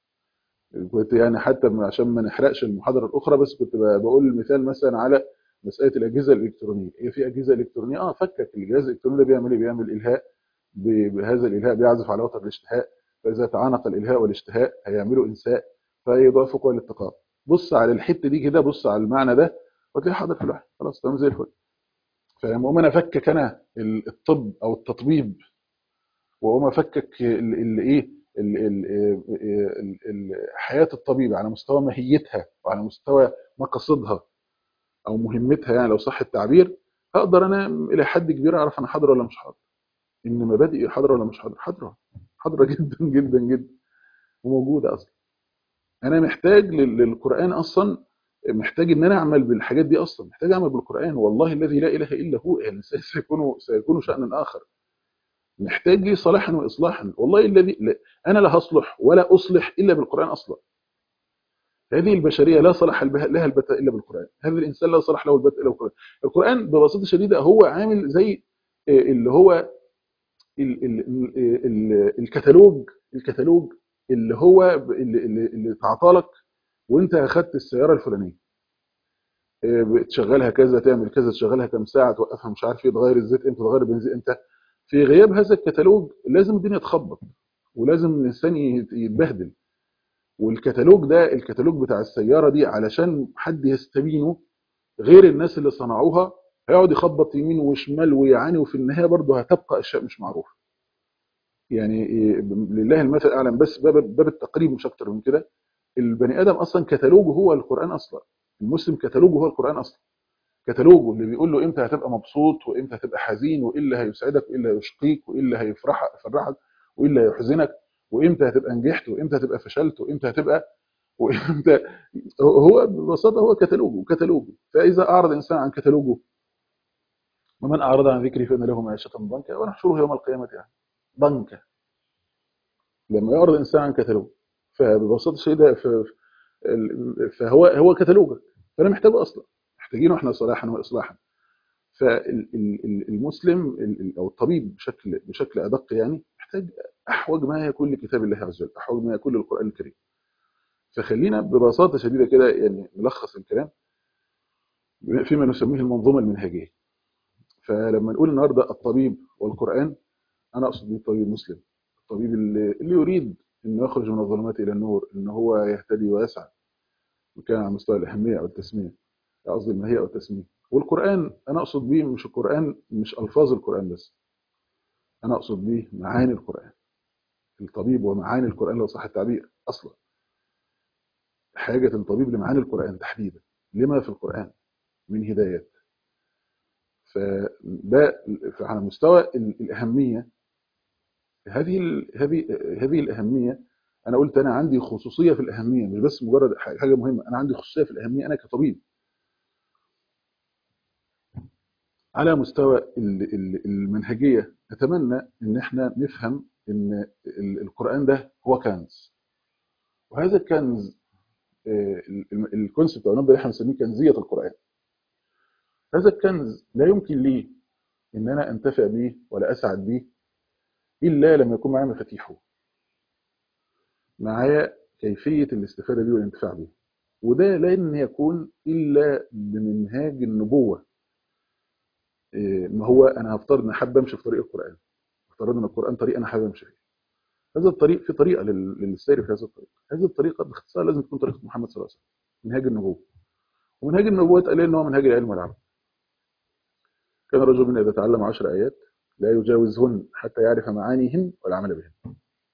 كنت يعني حتى م- عشان ما نحرقش المحاضره الاخرى بس كنت ب- بقول المثال مثلا على مساله الاجهزه الالكترونيه هي في اجهزه الكترونيه اه فكك الجهاز الالكتروني ده بيعمل ايه بيعمل الهاء ب- بهذا الالهاء بيعزف على وتر الاشتهاء فاذا تعانق الالهاء والاشتهاء هيعملوا انساء فيضاف قوى الاتقاء بص على الحته دي كده بص على المعنى ده وتلاقيه حاضر في الواحد خلاص تمام زي الفل فلما اقوم انا افكك انا ال- الطب او التطبيب واقوم افكك ال- ال- ايه ال- ال- ال- ال- حياه الطبيب على مستوى ماهيتها وعلى مستوى مقاصدها او مهمتها يعني لو صح التعبير هقدر انا الى حد كبير اعرف انا حاضر ولا مش حاضر ان مبادئي حاضره ولا مش حاضره حاضره حاضره جدا جدا جدا وموجوده اصلا انا محتاج لل- للقران اصلا محتاج ان انا اعمل بالحاجات دي اصلا محتاج اعمل بالقران والله الذي لا اله الا هو يعني سي- سيكون سيكون شانا اخر محتاج لي صلاحا واصلاحا والله الذي لا انا لا هصلح ولا اصلح الا بالقران اصلا هذه البشريه لا صلاح لها لها البتة الا بالقران هذا الانسان لا صلاح له البتة الا بالقران القران ببساطه شديده هو عامل زي اللي هو ال ال ال ال الكتالوج الكتالوج اللي هو اللي, اللي, اللي تعطالك وانت اخدت السياره الفلانيه إيه، بتشغلها كذا تعمل كذا تشغلها كام ساعه توقفها مش عارف ايه تغير الزيت امتى تغير البنزين امتى في غياب هذا الكتالوج لازم الدنيا تخبط ولازم الانسان يت- يتبهدل والكتالوج ده الكتالوج بتاع السياره دي علشان حد يستبينه غير الناس اللي صنعوها هيقعد يخبط يمين وشمال ويعاني وفي النهايه برضه هتبقى اشياء مش معروفه يعني إيه، لله المثل الاعلى بس باب باب التقريب مش اكتر من كده البني ادم اصلا كتالوجه هو القران اصلا المسلم كتالوجه هو القران اصلا كتالوجه اللي بيقول له امتى هتبقى مبسوط وامتى هتبقى حزين وايه اللي هيسعدك وايه اللي هيشقيك وايه اللي هيفرحك يفرحك وايه اللي هيحزنك وامتى هتبقى نجحت وامتى هتبقى فشلت وامتى هتبقى وامتى هو ببساطه هو كتالوجه كتالوجه فاذا اعرض انسان عن كتالوجه ومن اعرض عن ذكري فان له معيشه ضنكا ونحشره يوم القيامه يعني ضنكا لما يعرض انسان عن كتالوج فببساطه شديده ف- ال- فهو هو كتالوجك فانا محتاجه اصلا محتاجينه احنا صلاحا واصلاحا فالمسلم او الطبيب بشكل بشكل ادق يعني محتاج احوج ما يكون لكتاب الله عز وجل احوج ما يكون للقران الكريم فخلينا ببساطه شديده كده يعني نلخص الكلام فيما نسميه المنظومه المنهجيه فلما نقول النهارده الطبيب والقران انا اقصد بيه الطبيب المسلم الطبيب اللي, اللي يريد انه يخرج من الظلمات الى النور ان هو يهتدي ويسعى وكان على مستوى الاهميه او التسميه قصدي الماهيه او التسميه والقران انا اقصد بيه مش القران مش الفاظ القران بس انا اقصد بيه معاني القران الطبيب ومعاني القران لو صح التعبير اصلا حاجه الطبيب لمعاني القران تحديدا لما في القران من هدايات فده على مستوى ال- الاهميه هذه ال- هذه هذه الاهميه انا قلت انا عندي خصوصيه في الاهميه مش بس مجرد حاجه مهمه انا عندي خصوصيه في الاهميه انا كطبيب على مستوى ال- ال- المنهجيه اتمنى ان احنا نفهم ان ال- القران ده هو كنز وهذا الكنز آه، ال- ال- الكونسبت او النمبر اللي احنا بنسميه كنزيه القران هذا الكنز لا يمكن لي ان انا انتفع به ولا اسعد به الا لما يكون معايا مفاتيحه معايا كيفيه الاستفاده به والانتفاع به وده لن يكون الا بمنهاج النبوه إيه، ما هو انا هفترض ان حابب امشي في طريق القران افترض ان القران طريق انا حابب امشي فيه هذا الطريق في طريقه لل- للسير في هذا الطريق هذه الطريقه باختصار لازم تكون طريقه محمد صلى الله عليه وسلم منهاج النبوه ومنهاج النبوه اتقال ان هو منهاج العلم والعمل كان رجل منا اذا تعلم عشر ايات لا يجاوزهن حتى يعرف معانيهن والعمل بهن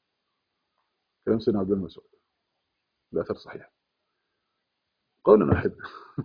كلام سيدنا عبد الله بن مسعود الاثر صحيح قول واحد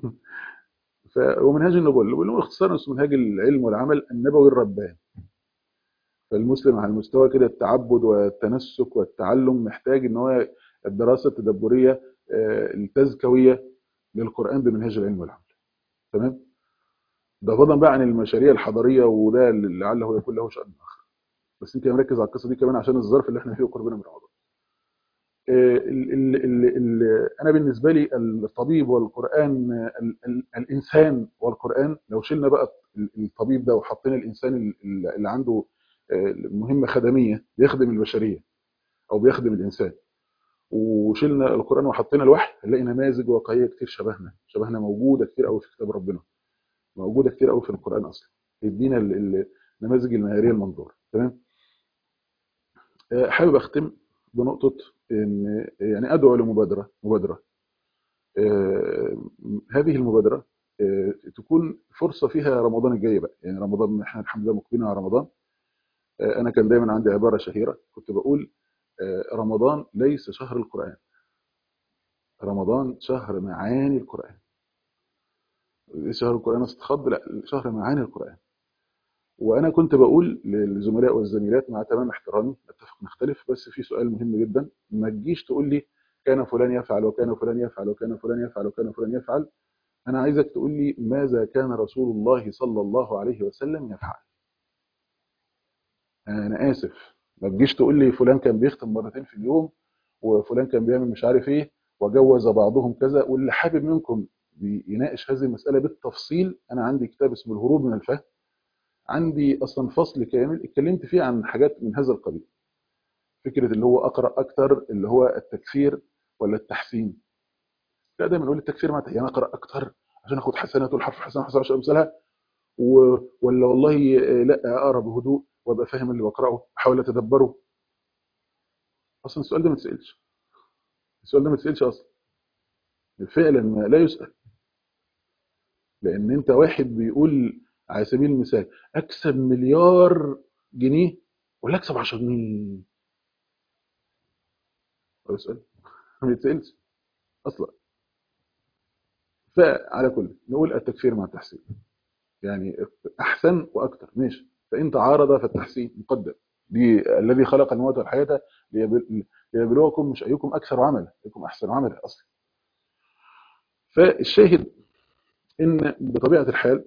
ف- ومنهاج النبوه النبوه اختصارا اسمه منهاج العلم والعمل النبوي الرباني فالمسلم على المستوى كده التعبد والتنسك والتعلم محتاج ان هو الدراسه التدبريه آه، التزكويه للقران بمنهاج العلم والعمل تمام ده فضلا بقى عن المشاريع الحضاريه وده اللي لعله يكون له شان اخر بس انت مركز على القصه دي كمان عشان الظرف اللي احنا فيه قربنا من رمضان آه، ال ال ال ال انا بالنسبه لي الطبيب والقران آه، ال ال الانسان والقران لو شلنا بقى ال- الطبيب ده وحطينا الانسان ال- اللي عنده آه، مهمه خدميه بيخدم البشريه او بيخدم الانسان وشلنا القران وحطينا الوحي هنلاقي نماذج واقعيه كتير شبهنا شبهنا موجوده كتير قوي في كتاب ربنا موجوده كتير قوي في القران اصلا يدينا ال- ال- النماذج المعياريه المنظوره تمام آه، حابب اختم بنقطه ان يعني ادعو لمبادره مبادره آه، هذه المبادره آه، تكون فرصه فيها رمضان الجاي بقى يعني رمضان احنا الحمد لله مقبلين على رمضان آه، انا كان دايما عندي عباره شهيره كنت بقول آه، رمضان ليس شهر القران رمضان شهر معاني القران ليس شهر القران استخض لا شهر معاني القران وانا كنت بقول للزملاء والزميلات مع تمام احترامي نتفق نختلف بس في سؤال مهم جدا ما تجيش تقول لي كان فلان يفعل وكان فلان يفعل وكان فلان يفعل وكان فلان يفعل انا عايزك تقول لي ماذا كان رسول الله صلى الله عليه وسلم يفعل انا اسف ما تجيش تقول لي فلان كان بيختم مرتين في اليوم وفلان كان بيعمل مش عارف ايه وجوز بعضهم كذا واللي حابب منكم يناقش هذه المساله بالتفصيل انا عندي كتاب اسمه الهروب من الفهم عندي اصلا فصل كامل اتكلمت فيه عن حاجات من هذا القبيل فكره اللي هو اقرا اكتر اللي هو التكفير ولا التحسين لا دايما نقول التكفير معناتها يعني اقرا اكتر عشان اخد حسنات والحرف حسنه حسنه عشان امثالها و... ولا والله آه، لا اقرا بهدوء وابقى فاهم اللي بقراه احاول اتدبره اصلا السؤال ده ما تسالش السؤال ده ما تسالش اصلا فعلا ما لا يسال لان انت واحد بيقول على سبيل المثال اكسب مليار جنيه ولا اكسب 10 جنيه هو يسال ما يتسالش اصلا فعلى كل نقول التكفير مع التحسين يعني احسن واكثر ماشي فان تعارض فالتحسين مقدم دي الذي خلق الموت والحياه ليبل- ليبلوكم مش ايكم اكثر عملا ايكم احسن عملا اصلا فالشاهد ان بطبيعه الحال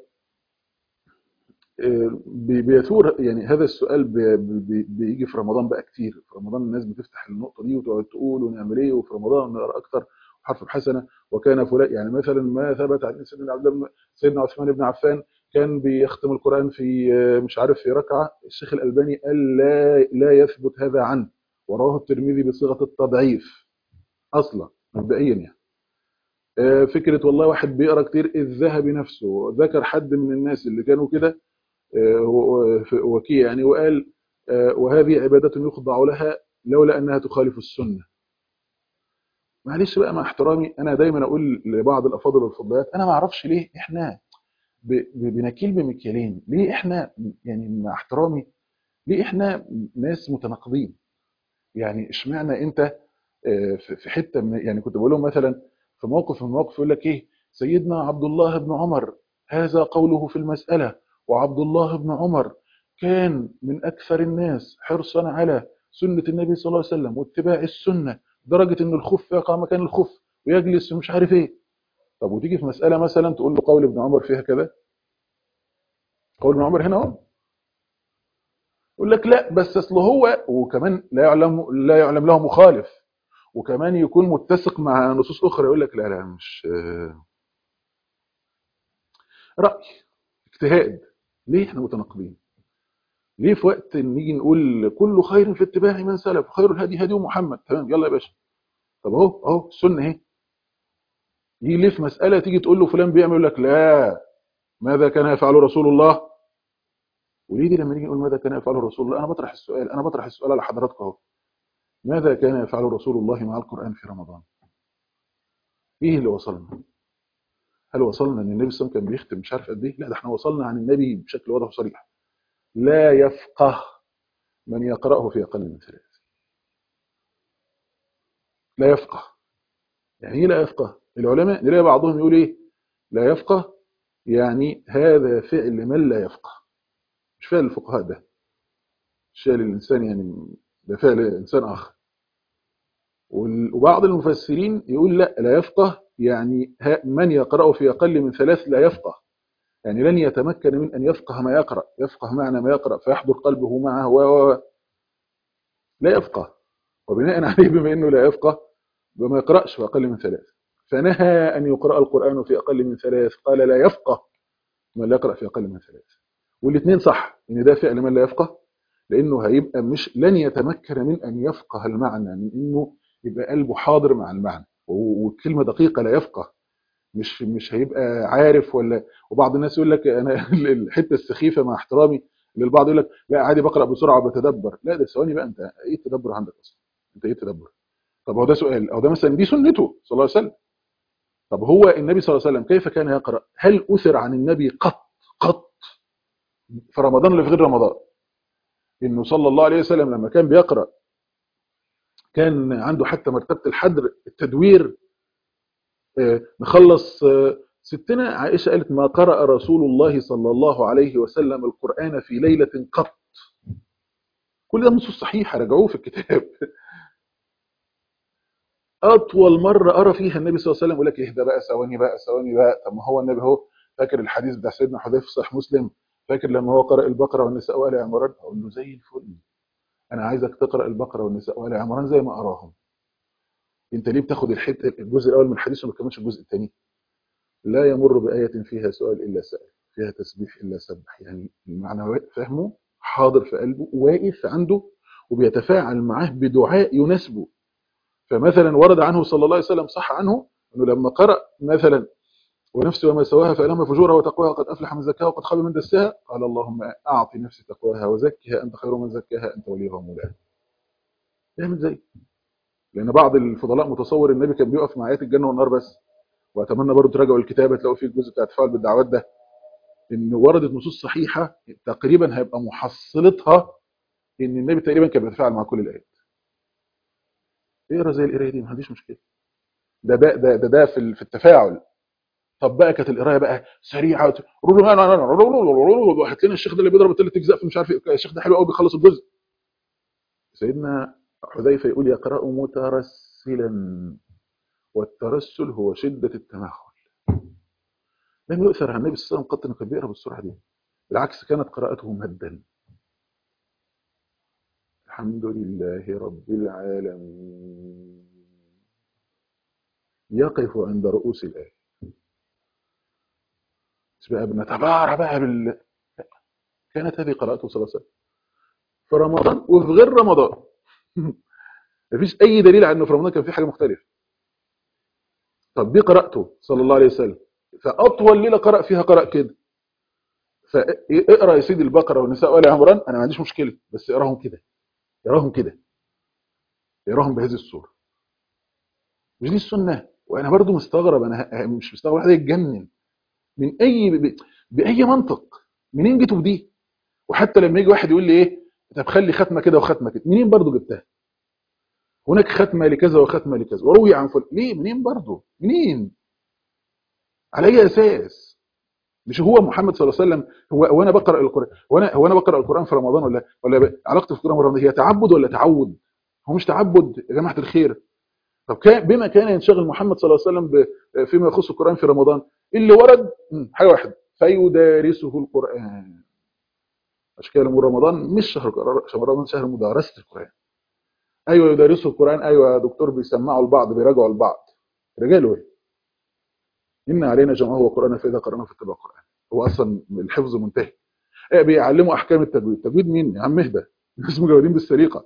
آه، بي- بيثور يعني هذا السؤال بي- بي- بيجي في رمضان بقى كتير في رمضان الناس بتفتح النقطه دي وتقعد تقول ونعمل ايه وفي رمضان نقرا اكتر حرف بحسنه وكان فلان يعني مثلا ما ثبت عن سيدنا عبد الله بن- سيدنا عثمان بن عفان كان بيختم القران في آه، مش عارف في ركعه الشيخ الالباني قال لا لا يثبت هذا عنه ورواه الترمذي بصيغه التضعيف اصلا مبدئيا يعني آه، فكره والله واحد بيقرا كتير الذهبي نفسه ذكر حد من الناس اللي كانوا كده آه، و- في- وكيع يعني وقال آه، وهذه عبادة يخضع لها لولا أنها تخالف السنة معلش بقى مع احترامي أنا دايما أقول لبعض الأفاضل والفضليات أنا ما أعرفش ليه إحنا ب- ب- بنكيل بمكيالين ليه إحنا يعني مع احترامي ليه إحنا ناس متناقضين يعني اشمعنى أنت آه، في في حتة من يعني كنت بقول لهم مثلا في موقف من المواقف يقول لك إيه سيدنا عبد الله بن عمر هذا قوله في المسألة وعبد الله بن عمر كان من أكثر الناس حرصا على سنة النبي صلى الله عليه وسلم واتباع السنة درجه ان الخف يقع مكان الخف ويجلس ومش عارف ايه طب وتيجي في مساله مثلا تقول له قول ابن عمر فيها كذا قول ابن عمر هنا اهو يقول لك لا بس اصل هو وكمان لا يعلم لا يعلم له مخالف وكمان يكون متسق مع نصوص اخرى يقول لك لا لا مش راي اجتهاد ليه احنا متناقضين ليه في وقت نيجي نقول كل خير في اتباع من سلف خير الهدي هدي محمد تمام يلا يا باشا طب اهو اهو السنه اهي يجي ليه في مساله تيجي تقول له فلان بيعمل يقول لك لا ماذا كان يفعل رسول الله وليه دي لما نيجي نقول ماذا كان يفعل رسول الله انا بطرح السؤال انا بطرح السؤال على حضراتكم اهو ماذا كان يفعل رسول الله مع القران في رمضان ايه اللي وصلنا هل وصلنا ان النبي صلى الله عليه وسلم كان بيختم مش عارف قد ايه لا ده احنا وصلنا عن النبي بشكل واضح وصريح لا يفقه من يقرأه في أقل من ثلاث لا يفقه يعني ايه لا يفقه العلماء نلاقي بعضهم يقول ايه لا يفقه يعني هذا فعل من لا يفقه مش فعل الفقهاء ده مش فعل الإنسان يعني ده فعل إنسان آخر وبعض المفسرين يقول لا لا يفقه يعني من يقرأه في أقل من ثلاث لا يفقه يعني لن يتمكن من أن يفقه ما يقرأ يفقه معنى ما يقرأ فيحضر قلبه معه و لا يفقه وبناء عليه بما أنه لا يفقه بما يقرأش في أقل من ثلاث فنهى أن يقرأ القرآن في أقل من ثلاث قال لا يفقه من لا يقرأ في أقل من ثلاث والاثنين صح إن ده فعل من لا يفقه لأنه هيبقى مش لن يتمكن من أن يفقه المعنى من أنه يبقى قلبه حاضر مع المعنى والكلمة دقيقة لا يفقه مش مش هيبقى عارف ولا وبعض الناس يقول لك انا الحته السخيفه مع احترامي للبعض يقول لك لا عادي بقرا بسرعه وبتدبر لا ده ثواني بقى انت ايه التدبر عندك اصلا انت ايه التدبر طب هو ده سؤال او ده مثلا دي سنته صلى الله عليه وسلم طب هو النبي صلى الله عليه وسلم كيف كان يقرا هل اثر عن النبي قط قط في رمضان ولا في غير رمضان انه صلى الله عليه وسلم لما كان بيقرا كان عنده حتى مرتبه الحدر التدوير نخلص ستنا عائشة قالت ما قرأ رسول الله صلى الله عليه وسلم القرآن في ليلة قط كل ده نصوص صحيحة رجعوه في الكتاب أطول مرة أرى فيها النبي صلى الله عليه وسلم يقول لك اهدى بقى ثواني بقى ثواني بقى طب ما هو النبي هو فاكر الحديث بتاع سيدنا حذيفة في صحيح مسلم فاكر لما هو قرأ البقرة والنساء وآل عمران أقول له زي الفل أنا عايزك تقرأ البقرة والنساء وآل عمران زي ما أراهم انت ليه بتاخد الحته الجزء الاول من الحديث وما تكملش الجزء الثاني لا يمر بايه فيها سؤال الا سال فيها تسبيح الا سبح يعني المعنى فهمه حاضر في قلبه واقف عنده وبيتفاعل معاه بدعاء يناسبه فمثلا ورد عنه صلى الله عليه وسلم صح عنه انه لما قرأ مثلا ونفسي وما سواها فألهم فجورها وتقواها قد أفلح من زكاها وقد خاب من دساها قال اللهم أعطي نفسي تقواها وزكها أنت خير من زكاها أنت وليها ومولاها يعمل زي لان بعض الفضلاء متصور النبي كان بيقف مع ايات الجنه والنار بس واتمنى برضه تراجعوا الكتابه تلاقوا فيه الجزء بتاع التفاعل بالدعوات ده ان وردت نصوص صحيحه تقريبا هيبقى محصلتها ان النبي تقريبا كان بيتفاعل مع كل الايات اقرا زي القرايه دي ما عنديش مشكله ده ده ده ده, ده في في التفاعل طب بقى كانت القرايه بقى سريعه هات لنا الشيخ ده اللي بيضرب ثلاث اجزاء في مش عارف ايه الشيخ ده حلو قوي بيخلص الجزء سيدنا حذيفة يقول يقرأ مترسلا والترسل هو شدة التمهل لم يؤثر عن النبي صلى الله عليه وسلم قط انه كان بيقرا بالسرعه دي بالعكس كانت قراءته مدا الحمد لله رب العالمين يقف عند رؤوس الآية مش بقى بنتبارى بقى بال كانت هذه قراءته صلى الله عليه وسلم في رمضان وفي غير رمضان مفيش اي دليل على انه في رمضان كان في حاجه مختلفه طب دي قراءته صلى الله عليه وسلم فاطول ليله قرأ فيها قرأ كده فاقرا يا سيدي البقره والنساء وال عمران انا ما عنديش مشكله بس اقراهم كده اقراهم كده اقراهم بهذه الصوره مش دي السنه وانا برضو مستغرب انا مش مستغرب واحد يتجنن من اي ب... باي منطق منين جيتوا بدي وحتى لما يجي واحد يقول لي ايه طب خلي ختمه كده وختمه كده منين برضو جبتها هناك ختمه لكذا وختمه لكذا وروي عن فلان ليه منين برضو منين على اي اساس مش هو محمد صلى الله عليه وسلم هو وانا بقرا القران وانا هو انا بقرا القران في رمضان ولا ولا علاقتي في القران رمضان هي تعبد ولا تعود هو مش تعبد يا جماعه الخير طب كان بما كان ينشغل محمد صلى الله عليه وسلم ب- فيما يخص القرآن في رمضان اللي ورد مم، حاجة واحدة فيدارسه القرآن عشان كده لما رمضان مش شهر القرآن شهر رمضان شهر مدارسة القرآن ايوه يدرسوا القرآن ايوه يا دكتور بيسمعوا لبعض بيراجعوا لبعض رجاله ايه إن علينا جمعه وقرآن فإذا قرأناه فاتبع القرآن هو أصلا الحفظ منتهي إيه بيعلموا أحكام التجويد تجويد مين يا عم اهدى الناس مجودين بالسرقة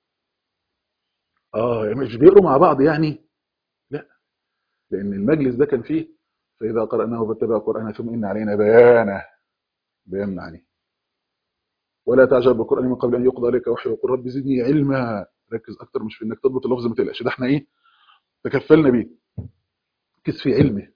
اه يعني مش بيقروا مع بعض يعني لا لأن المجلس ده كان فيه فإذا قرأناه فاتبع القرآن ثم إن علينا بيانه بيان معانيه ولا تعجب بالقرآن من قبل أن يقضى عليك وحي وقل رب زدني علما ركز أكتر مش في إنك تضبط اللفظ ما تقلقش ده احنا إيه تكفلنا بيه ركز في علمه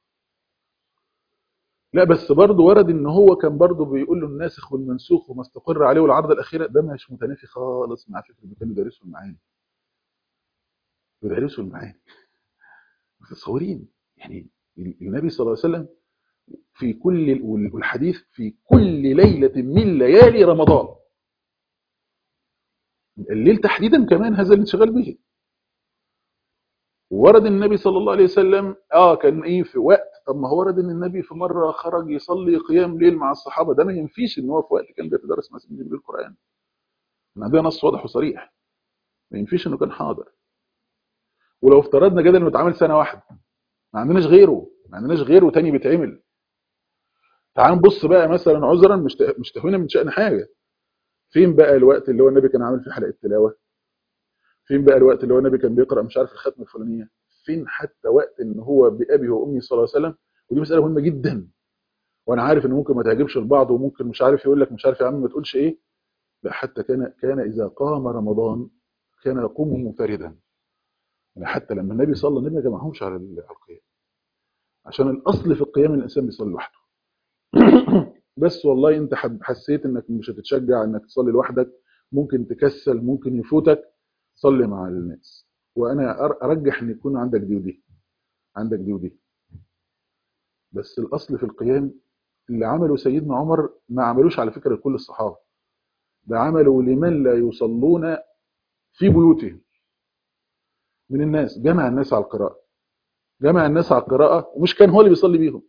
لا بس برضه ورد ان هو كان برضه بيقول له الناسخ والمنسوخ وما استقر عليه والعرض الاخيره ده مش متنافي خالص مع فكره اللي كانوا بيدرسوا المعاني بيدرسوا المعاني متصورين يعني النبي صلى الله عليه وسلم في كل والحديث في كل ليله من ليالي رمضان الليل تحديدا كمان هذا الانشغال به ورد النبي صلى الله عليه وسلم اه كان ايه في وقت طب ما هو ورد ان النبي في مره خرج يصلي قيام ليل مع الصحابه ده ما ينفيش ان هو في وقت كان بيتدرس مثلا جبريل القران عندنا نص واضح وصريح ما ينفيش انه كان حاضر ولو افترضنا جدلا انه اتعمل سنه واحده ما عندناش غيره ما عندناش غيره تاني بيتعمل تعال نبص بقى مثلا عذرا مش مش تهوينا من شأن حاجه فين بقى الوقت اللي هو النبي كان عامل فيه حلقه تلاوه فين بقى الوقت اللي هو النبي كان بيقرا مش عارف الختمه الفلانيه فين حتى وقت ان هو بابي وامي صلى الله عليه وسلم ودي مساله مهمه جدا وانا عارف ان ممكن ما تعجبش البعض وممكن مش عارف يقول لك مش عارف يا عم ما تقولش ايه لا حتى كان كان اذا قام رمضان كان يقوم منفردا يعني حتى لما النبي صلى النبي ما جمعهمش على القيام عشان الاصل في القيام ان الانسان بيصلي لوحده بس والله انت حسيت انك مش هتتشجع انك تصلي لوحدك ممكن تكسل ممكن يفوتك صلي مع الناس وانا ارجح ان يكون عندك دي ودي عندك دي ودي بس الاصل في القيام اللي عمله سيدنا عمر ما عملوش على فكره لكل الصحابه ده عمله لمن لا يصلون في بيوتهم من الناس جمع الناس على القراءه جمع الناس على القراءه ومش كان هو اللي بيصلي بيهم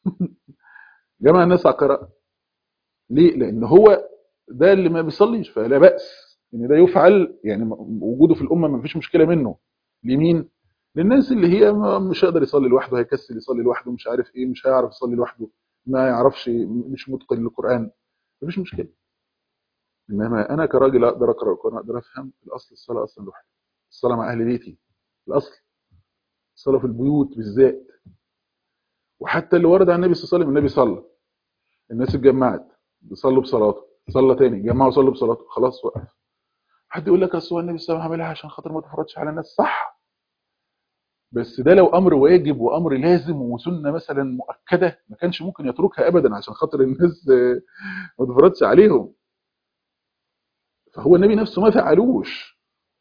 جمع الناس على القراءه ليه لان هو ده اللي ما بيصليش فلا باس ان ده يفعل يعني وجوده في الامه ما فيش مشكله منه لمين للناس اللي هي مش هيقدر يصلي لوحده هيكسل يصلي لوحده مش عارف ايه مش هيعرف يصلي لوحده ما يعرفش مش متقن للقران مفيش مشكله انما انا كراجل اقدر اقرا القران اقدر افهم الاصل الصلاه اصلا لوحدي الصلاه مع اهل بيتي الاصل الصلاه في البيوت بالذات وحتى اللي ورد عن النبي صلى الله عليه وسلم النبي صلى الناس اتجمعت بيصلوا بصلاته صلى تاني جمعوا صلوا بصلاته خلاص وقف حد يقول لك اصل النبي صلى الله عليه وسلم عملها عشان خاطر ما تفرضش على الناس صح بس ده لو امر واجب وامر لازم وسنه مثلا مؤكده ما كانش ممكن يتركها ابدا عشان خاطر الناس ما تفرضش عليهم فهو النبي نفسه ما فعلوش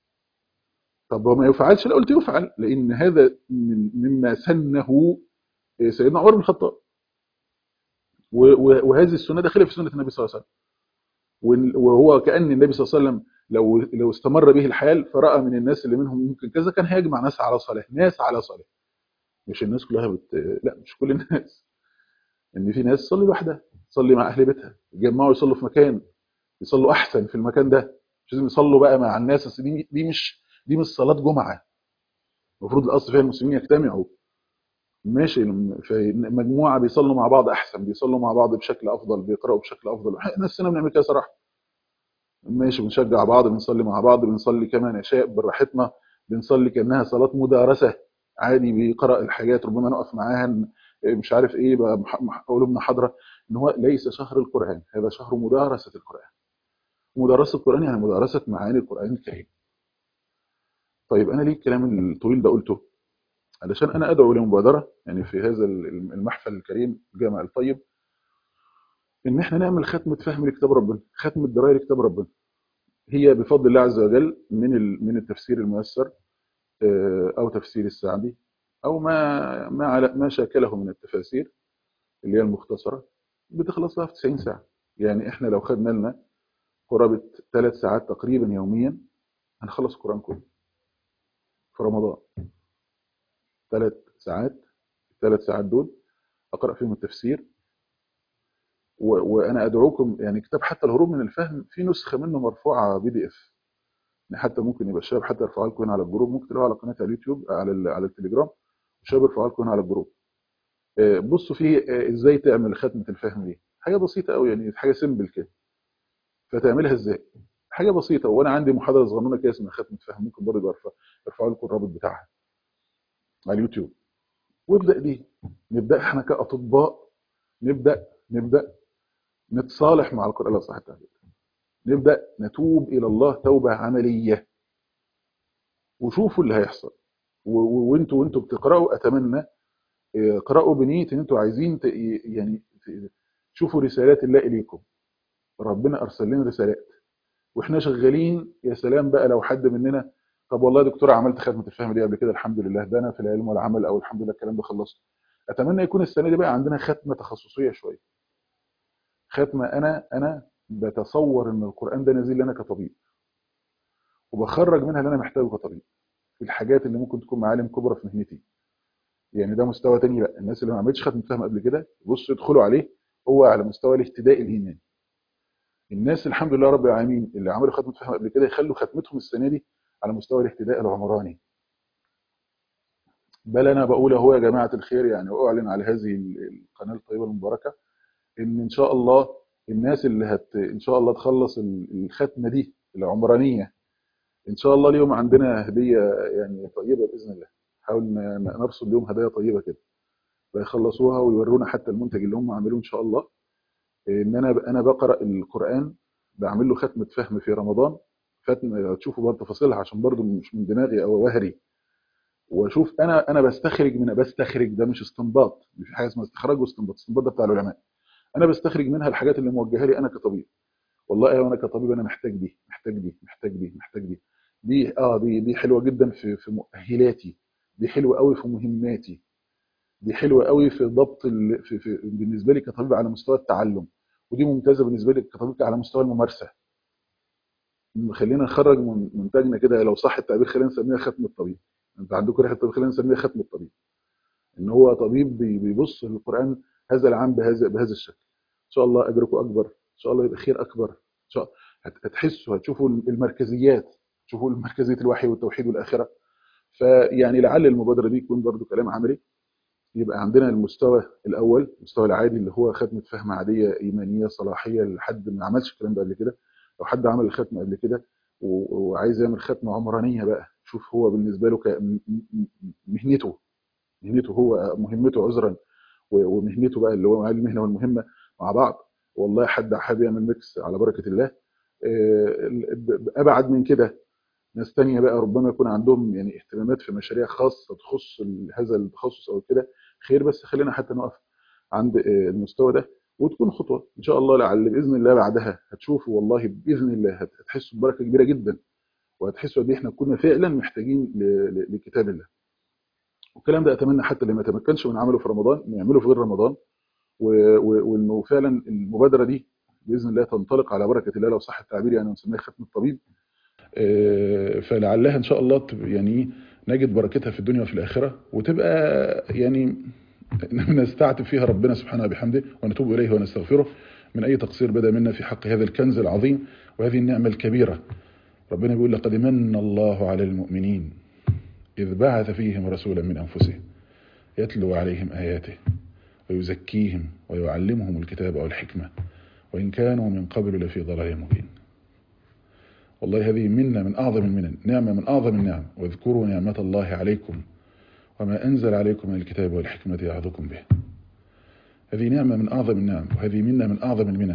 طب وما يفعلش لا قلت يفعل لان هذا من مما سنه سيدنا عمر بن الخطاب وهذه السنه داخله في سنه النبي صلى الله عليه وسلم وهو كان النبي صلى الله عليه وسلم لو لو استمر به الحال فراى من الناس اللي منهم ممكن كذا كان هيجمع ناس على صلاه ناس على صلاه مش الناس كلها بت... لا مش كل الناس ان في ناس تصلي لوحدها تصلي مع اهل بيتها يتجمعوا يصلوا في مكان يصلوا احسن في المكان ده مش لازم يصلوا بقى مع الناس بس دي دي مش دي مش صلاه جمعه المفروض الاصل فيها المسلمين يجتمعوا ماشي في مجموعه بيصلوا مع بعض احسن بيصلوا مع بعض بشكل افضل بيقراوا بشكل افضل نفسنا بنعمل كده صراحه ماشي بنشجع بعض بنصلي مع بعض بنصلي كما نشاء براحتنا بنصلي كانها صلاه مدارسه عادي بيقرا الحاجات ربما نقف معاها مش عارف ايه قلوبنا حاضره ان هو ليس شهر القران هذا شهر مدارسه القران مدارسه القران يعني مدارسه معاني القران الكريم طيب انا ليه الكلام الطويل ده قلته علشان انا ادعو لمبادره يعني في هذا المحفل الكريم الجامع الطيب ان احنا نعمل ختمه فهم لكتاب ربنا ختمه درايه لكتاب ربنا هي بفضل الله عز وجل من من التفسير الميسر او تفسير السعدي او ما ما على ما شاكله من التفاسير اللي هي المختصره بتخلص لها في 90 ساعه يعني احنا لو خدنا لنا قرابه ثلاث ساعات تقريبا يوميا هنخلص القران كله في رمضان ثلاث ساعات الثلاث ساعات دول اقرا فيهم التفسير و- وانا ادعوكم يعني كتاب حتى الهروب من الفهم في نسخه منه مرفوعه بي دي اف يعني حتى ممكن يبقى الشباب حتى يرفعها لكم هنا على الجروب ممكن تلاقوها على قناه اليوتيوب على ال- على التليجرام الشباب يرفعها لكم هنا على الجروب آه، بصوا فيه آه، ازاي تعمل ختمه الفهم دي حاجه بسيطه قوي يعني حاجه سيمبل كده فتعملها ازاي حاجه بسيطه وانا عندي محاضره صغنونه كده اسمها ختمه فهم ممكن برضه يرفع يرفعوا لكم الرابط بتاعها على اليوتيوب وابدا دي نبدا احنا كاطباء نبدا نبدا نتصالح مع القران لو صح التعبير نبدا نتوب الى الله توبه عمليه وشوفوا اللي هيحصل و- و- وانتوا وانتوا بتقراوا اتمنى اه، اقراوا بنيه ان انتوا عايزين ت- يعني ت- تشوفوا رسالات الله اليكم ربنا ارسل لنا رسالات واحنا شغالين يا سلام بقى لو حد مننا طب والله يا دكتور عملت ختمه الفهم دي قبل كده الحمد لله ده انا في العلم والعمل او الحمد لله الكلام ده خلصت اتمنى يكون السنه دي بقى عندنا ختمه تخصصيه شويه ختمه انا انا بتصور ان القران ده نازل لنا كطبيب وبخرج منها اللي انا محتاجه كطبيب في الحاجات اللي ممكن تكون معالم كبرى في مهنتي يعني ده مستوى تاني بقى الناس اللي ما عملتش ختمه فهم قبل كده بصوا يدخلوا عليه هو على مستوى الاهتداء الايماني الناس الحمد لله رب العالمين اللي عملوا ختمه فهم قبل كده يخلوا ختمتهم السنه دي على مستوى الاهتداء العمراني بل انا بقول اهو يا جماعه الخير يعني واعلن على هذه القناه الطيبه المباركه ان ان شاء الله الناس اللي هت ان شاء الله تخلص ال- الختمه دي العمرانيه ان شاء الله اليوم عندنا هديه يعني طيبه باذن الله نحاول ن- نرصد اليوم هدايا طيبه كده فيخلصوها ويورونا حتى المنتج اللي هم عملوه ان شاء الله ان انا انا بقرا القران بعمل له ختمه فهم في رمضان ختم تشوفوا بقى تفاصيلها عشان برضو مش من دماغي او وهري واشوف انا انا بستخرج من بستخرج ده مش استنباط مش في حاجه اسمها استخراج واستنباط الاستنباط ده بتاع العلماء انا بستخرج منها الحاجات اللي موجهه لي انا كطبيب والله ايوه انا كطبيب انا محتاج دي محتاج دي محتاج دي محتاج دي دي اه دي دي حلوه جدا في في مؤهلاتي دي حلوه قوي في مهماتي دي حلوه قوي في ضبط ال... في, في بالنسبه لي كطبيب على مستوى التعلم ودي ممتازه بالنسبه لي كطبيب على مستوى الممارسه خلينا نخرج من منتجنا كده لو صح التعبير خلينا نسميها ختم الطبيب انت عندكم ريحه الطبيب خلينا نسميها ختم الطبيب ان هو طبيب بي- بيبص للقران هذا العام بهذا بهذا الشكل ان شاء الله اجركم اكبر ان شاء الله يبقى خير اكبر ان شاء هت- هتحسوا هتشوفوا المركزيات تشوفوا مركزيه الوحي والتوحيد والاخره فيعني لعل المبادره دي يكون برضو كلام عملي يبقى عندنا المستوى الاول المستوى العادي اللي هو ختمه فهم عاديه ايمانيه صلاحيه لحد ما عملش الكلام ده قبل كده لو حد عمل الختمه قبل كده و- وعايز يعمل ختمه عمرانيه بقى شوف هو بالنسبه له ك- م- م- مهنته مهنته هو مهمته عذرا و- ومهنته بقى اللي هو المهنه والمهمه مع بعض والله حد حابب يعمل ميكس على بركه الله آه، ب- ب- ابعد من كده ناس تانية بقى ربما يكون عندهم يعني اهتمامات في مشاريع خاصه تخص ال- هذا التخصص او كده خير بس خلينا حتى نقف عند آه، المستوى ده وتكون خطوه ان شاء الله لعل باذن الله بعدها هتشوفوا والله باذن الله هت- هتحسوا ببركه كبيره جدا وهتحسوا قد ايه احنا كنا فعلا محتاجين ل- ل- لكتاب الله والكلام ده اتمنى حتى اللي ما تمكنش من عمله في رمضان انه يعمله في غير رمضان و- و- وانه فعلا المبادره دي باذن الله تنطلق على بركه الله لو صح التعبير يعني ونسميها ختم الطبيب آه، فلعلها ان شاء الله تب- يعني نجد بركتها في الدنيا وفي الاخره وتبقى يعني نستعتب فيها ربنا سبحانه وبحمده ونتوب اليه ونستغفره من اي تقصير بدا منا في حق هذا الكنز العظيم وهذه النعمه الكبيره ربنا بيقول لقد من الله على المؤمنين اذ بعث فيهم رسولا من انفسهم يتلو عليهم اياته ويزكيهم ويعلمهم الكتاب والحكمه وان كانوا من قبل لفي ضلال مبين والله هذه منة من أعظم المنن نعمة من أعظم النعم واذكروا نعمة الله عليكم وما أنزل عليكم من الكتاب والحكمة يعظكم به هذه نعمة من أعظم النعم وهذه منة من أعظم المنن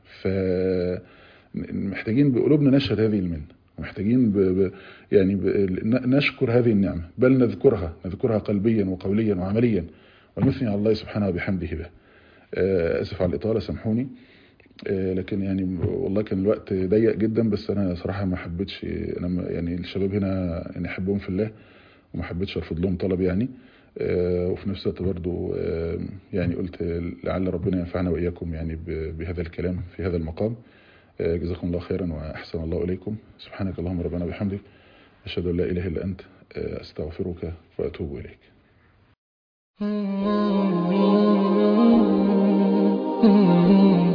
فمحتاجين بقلوبنا نشهد هذه المنة ومحتاجين ب... ب... يعني ب... ن- نشكر هذه النعمة بل نذكرها نذكرها قلبيا وقوليا وعمليا ونثني على الله سبحانه وبحمده به آه، أسف على الإطالة سامحوني آه، لكن يعني والله كان الوقت ضيق جدا بس انا صراحه ما حبيتش انا ما- يعني الشباب هنا يعني احبهم في الله وما حبيتش ارفض لهم طلب يعني آه، وفي نفس الوقت برضو آه، يعني قلت لعل ربنا ينفعنا واياكم يعني ب- بهذا الكلام في هذا المقام آه، جزاكم الله خيرا واحسن الله اليكم سبحانك اللهم ربنا وبحمدك اشهد ان لا اله الا انت أستغفرك وأتوب إليك Mm-hmm.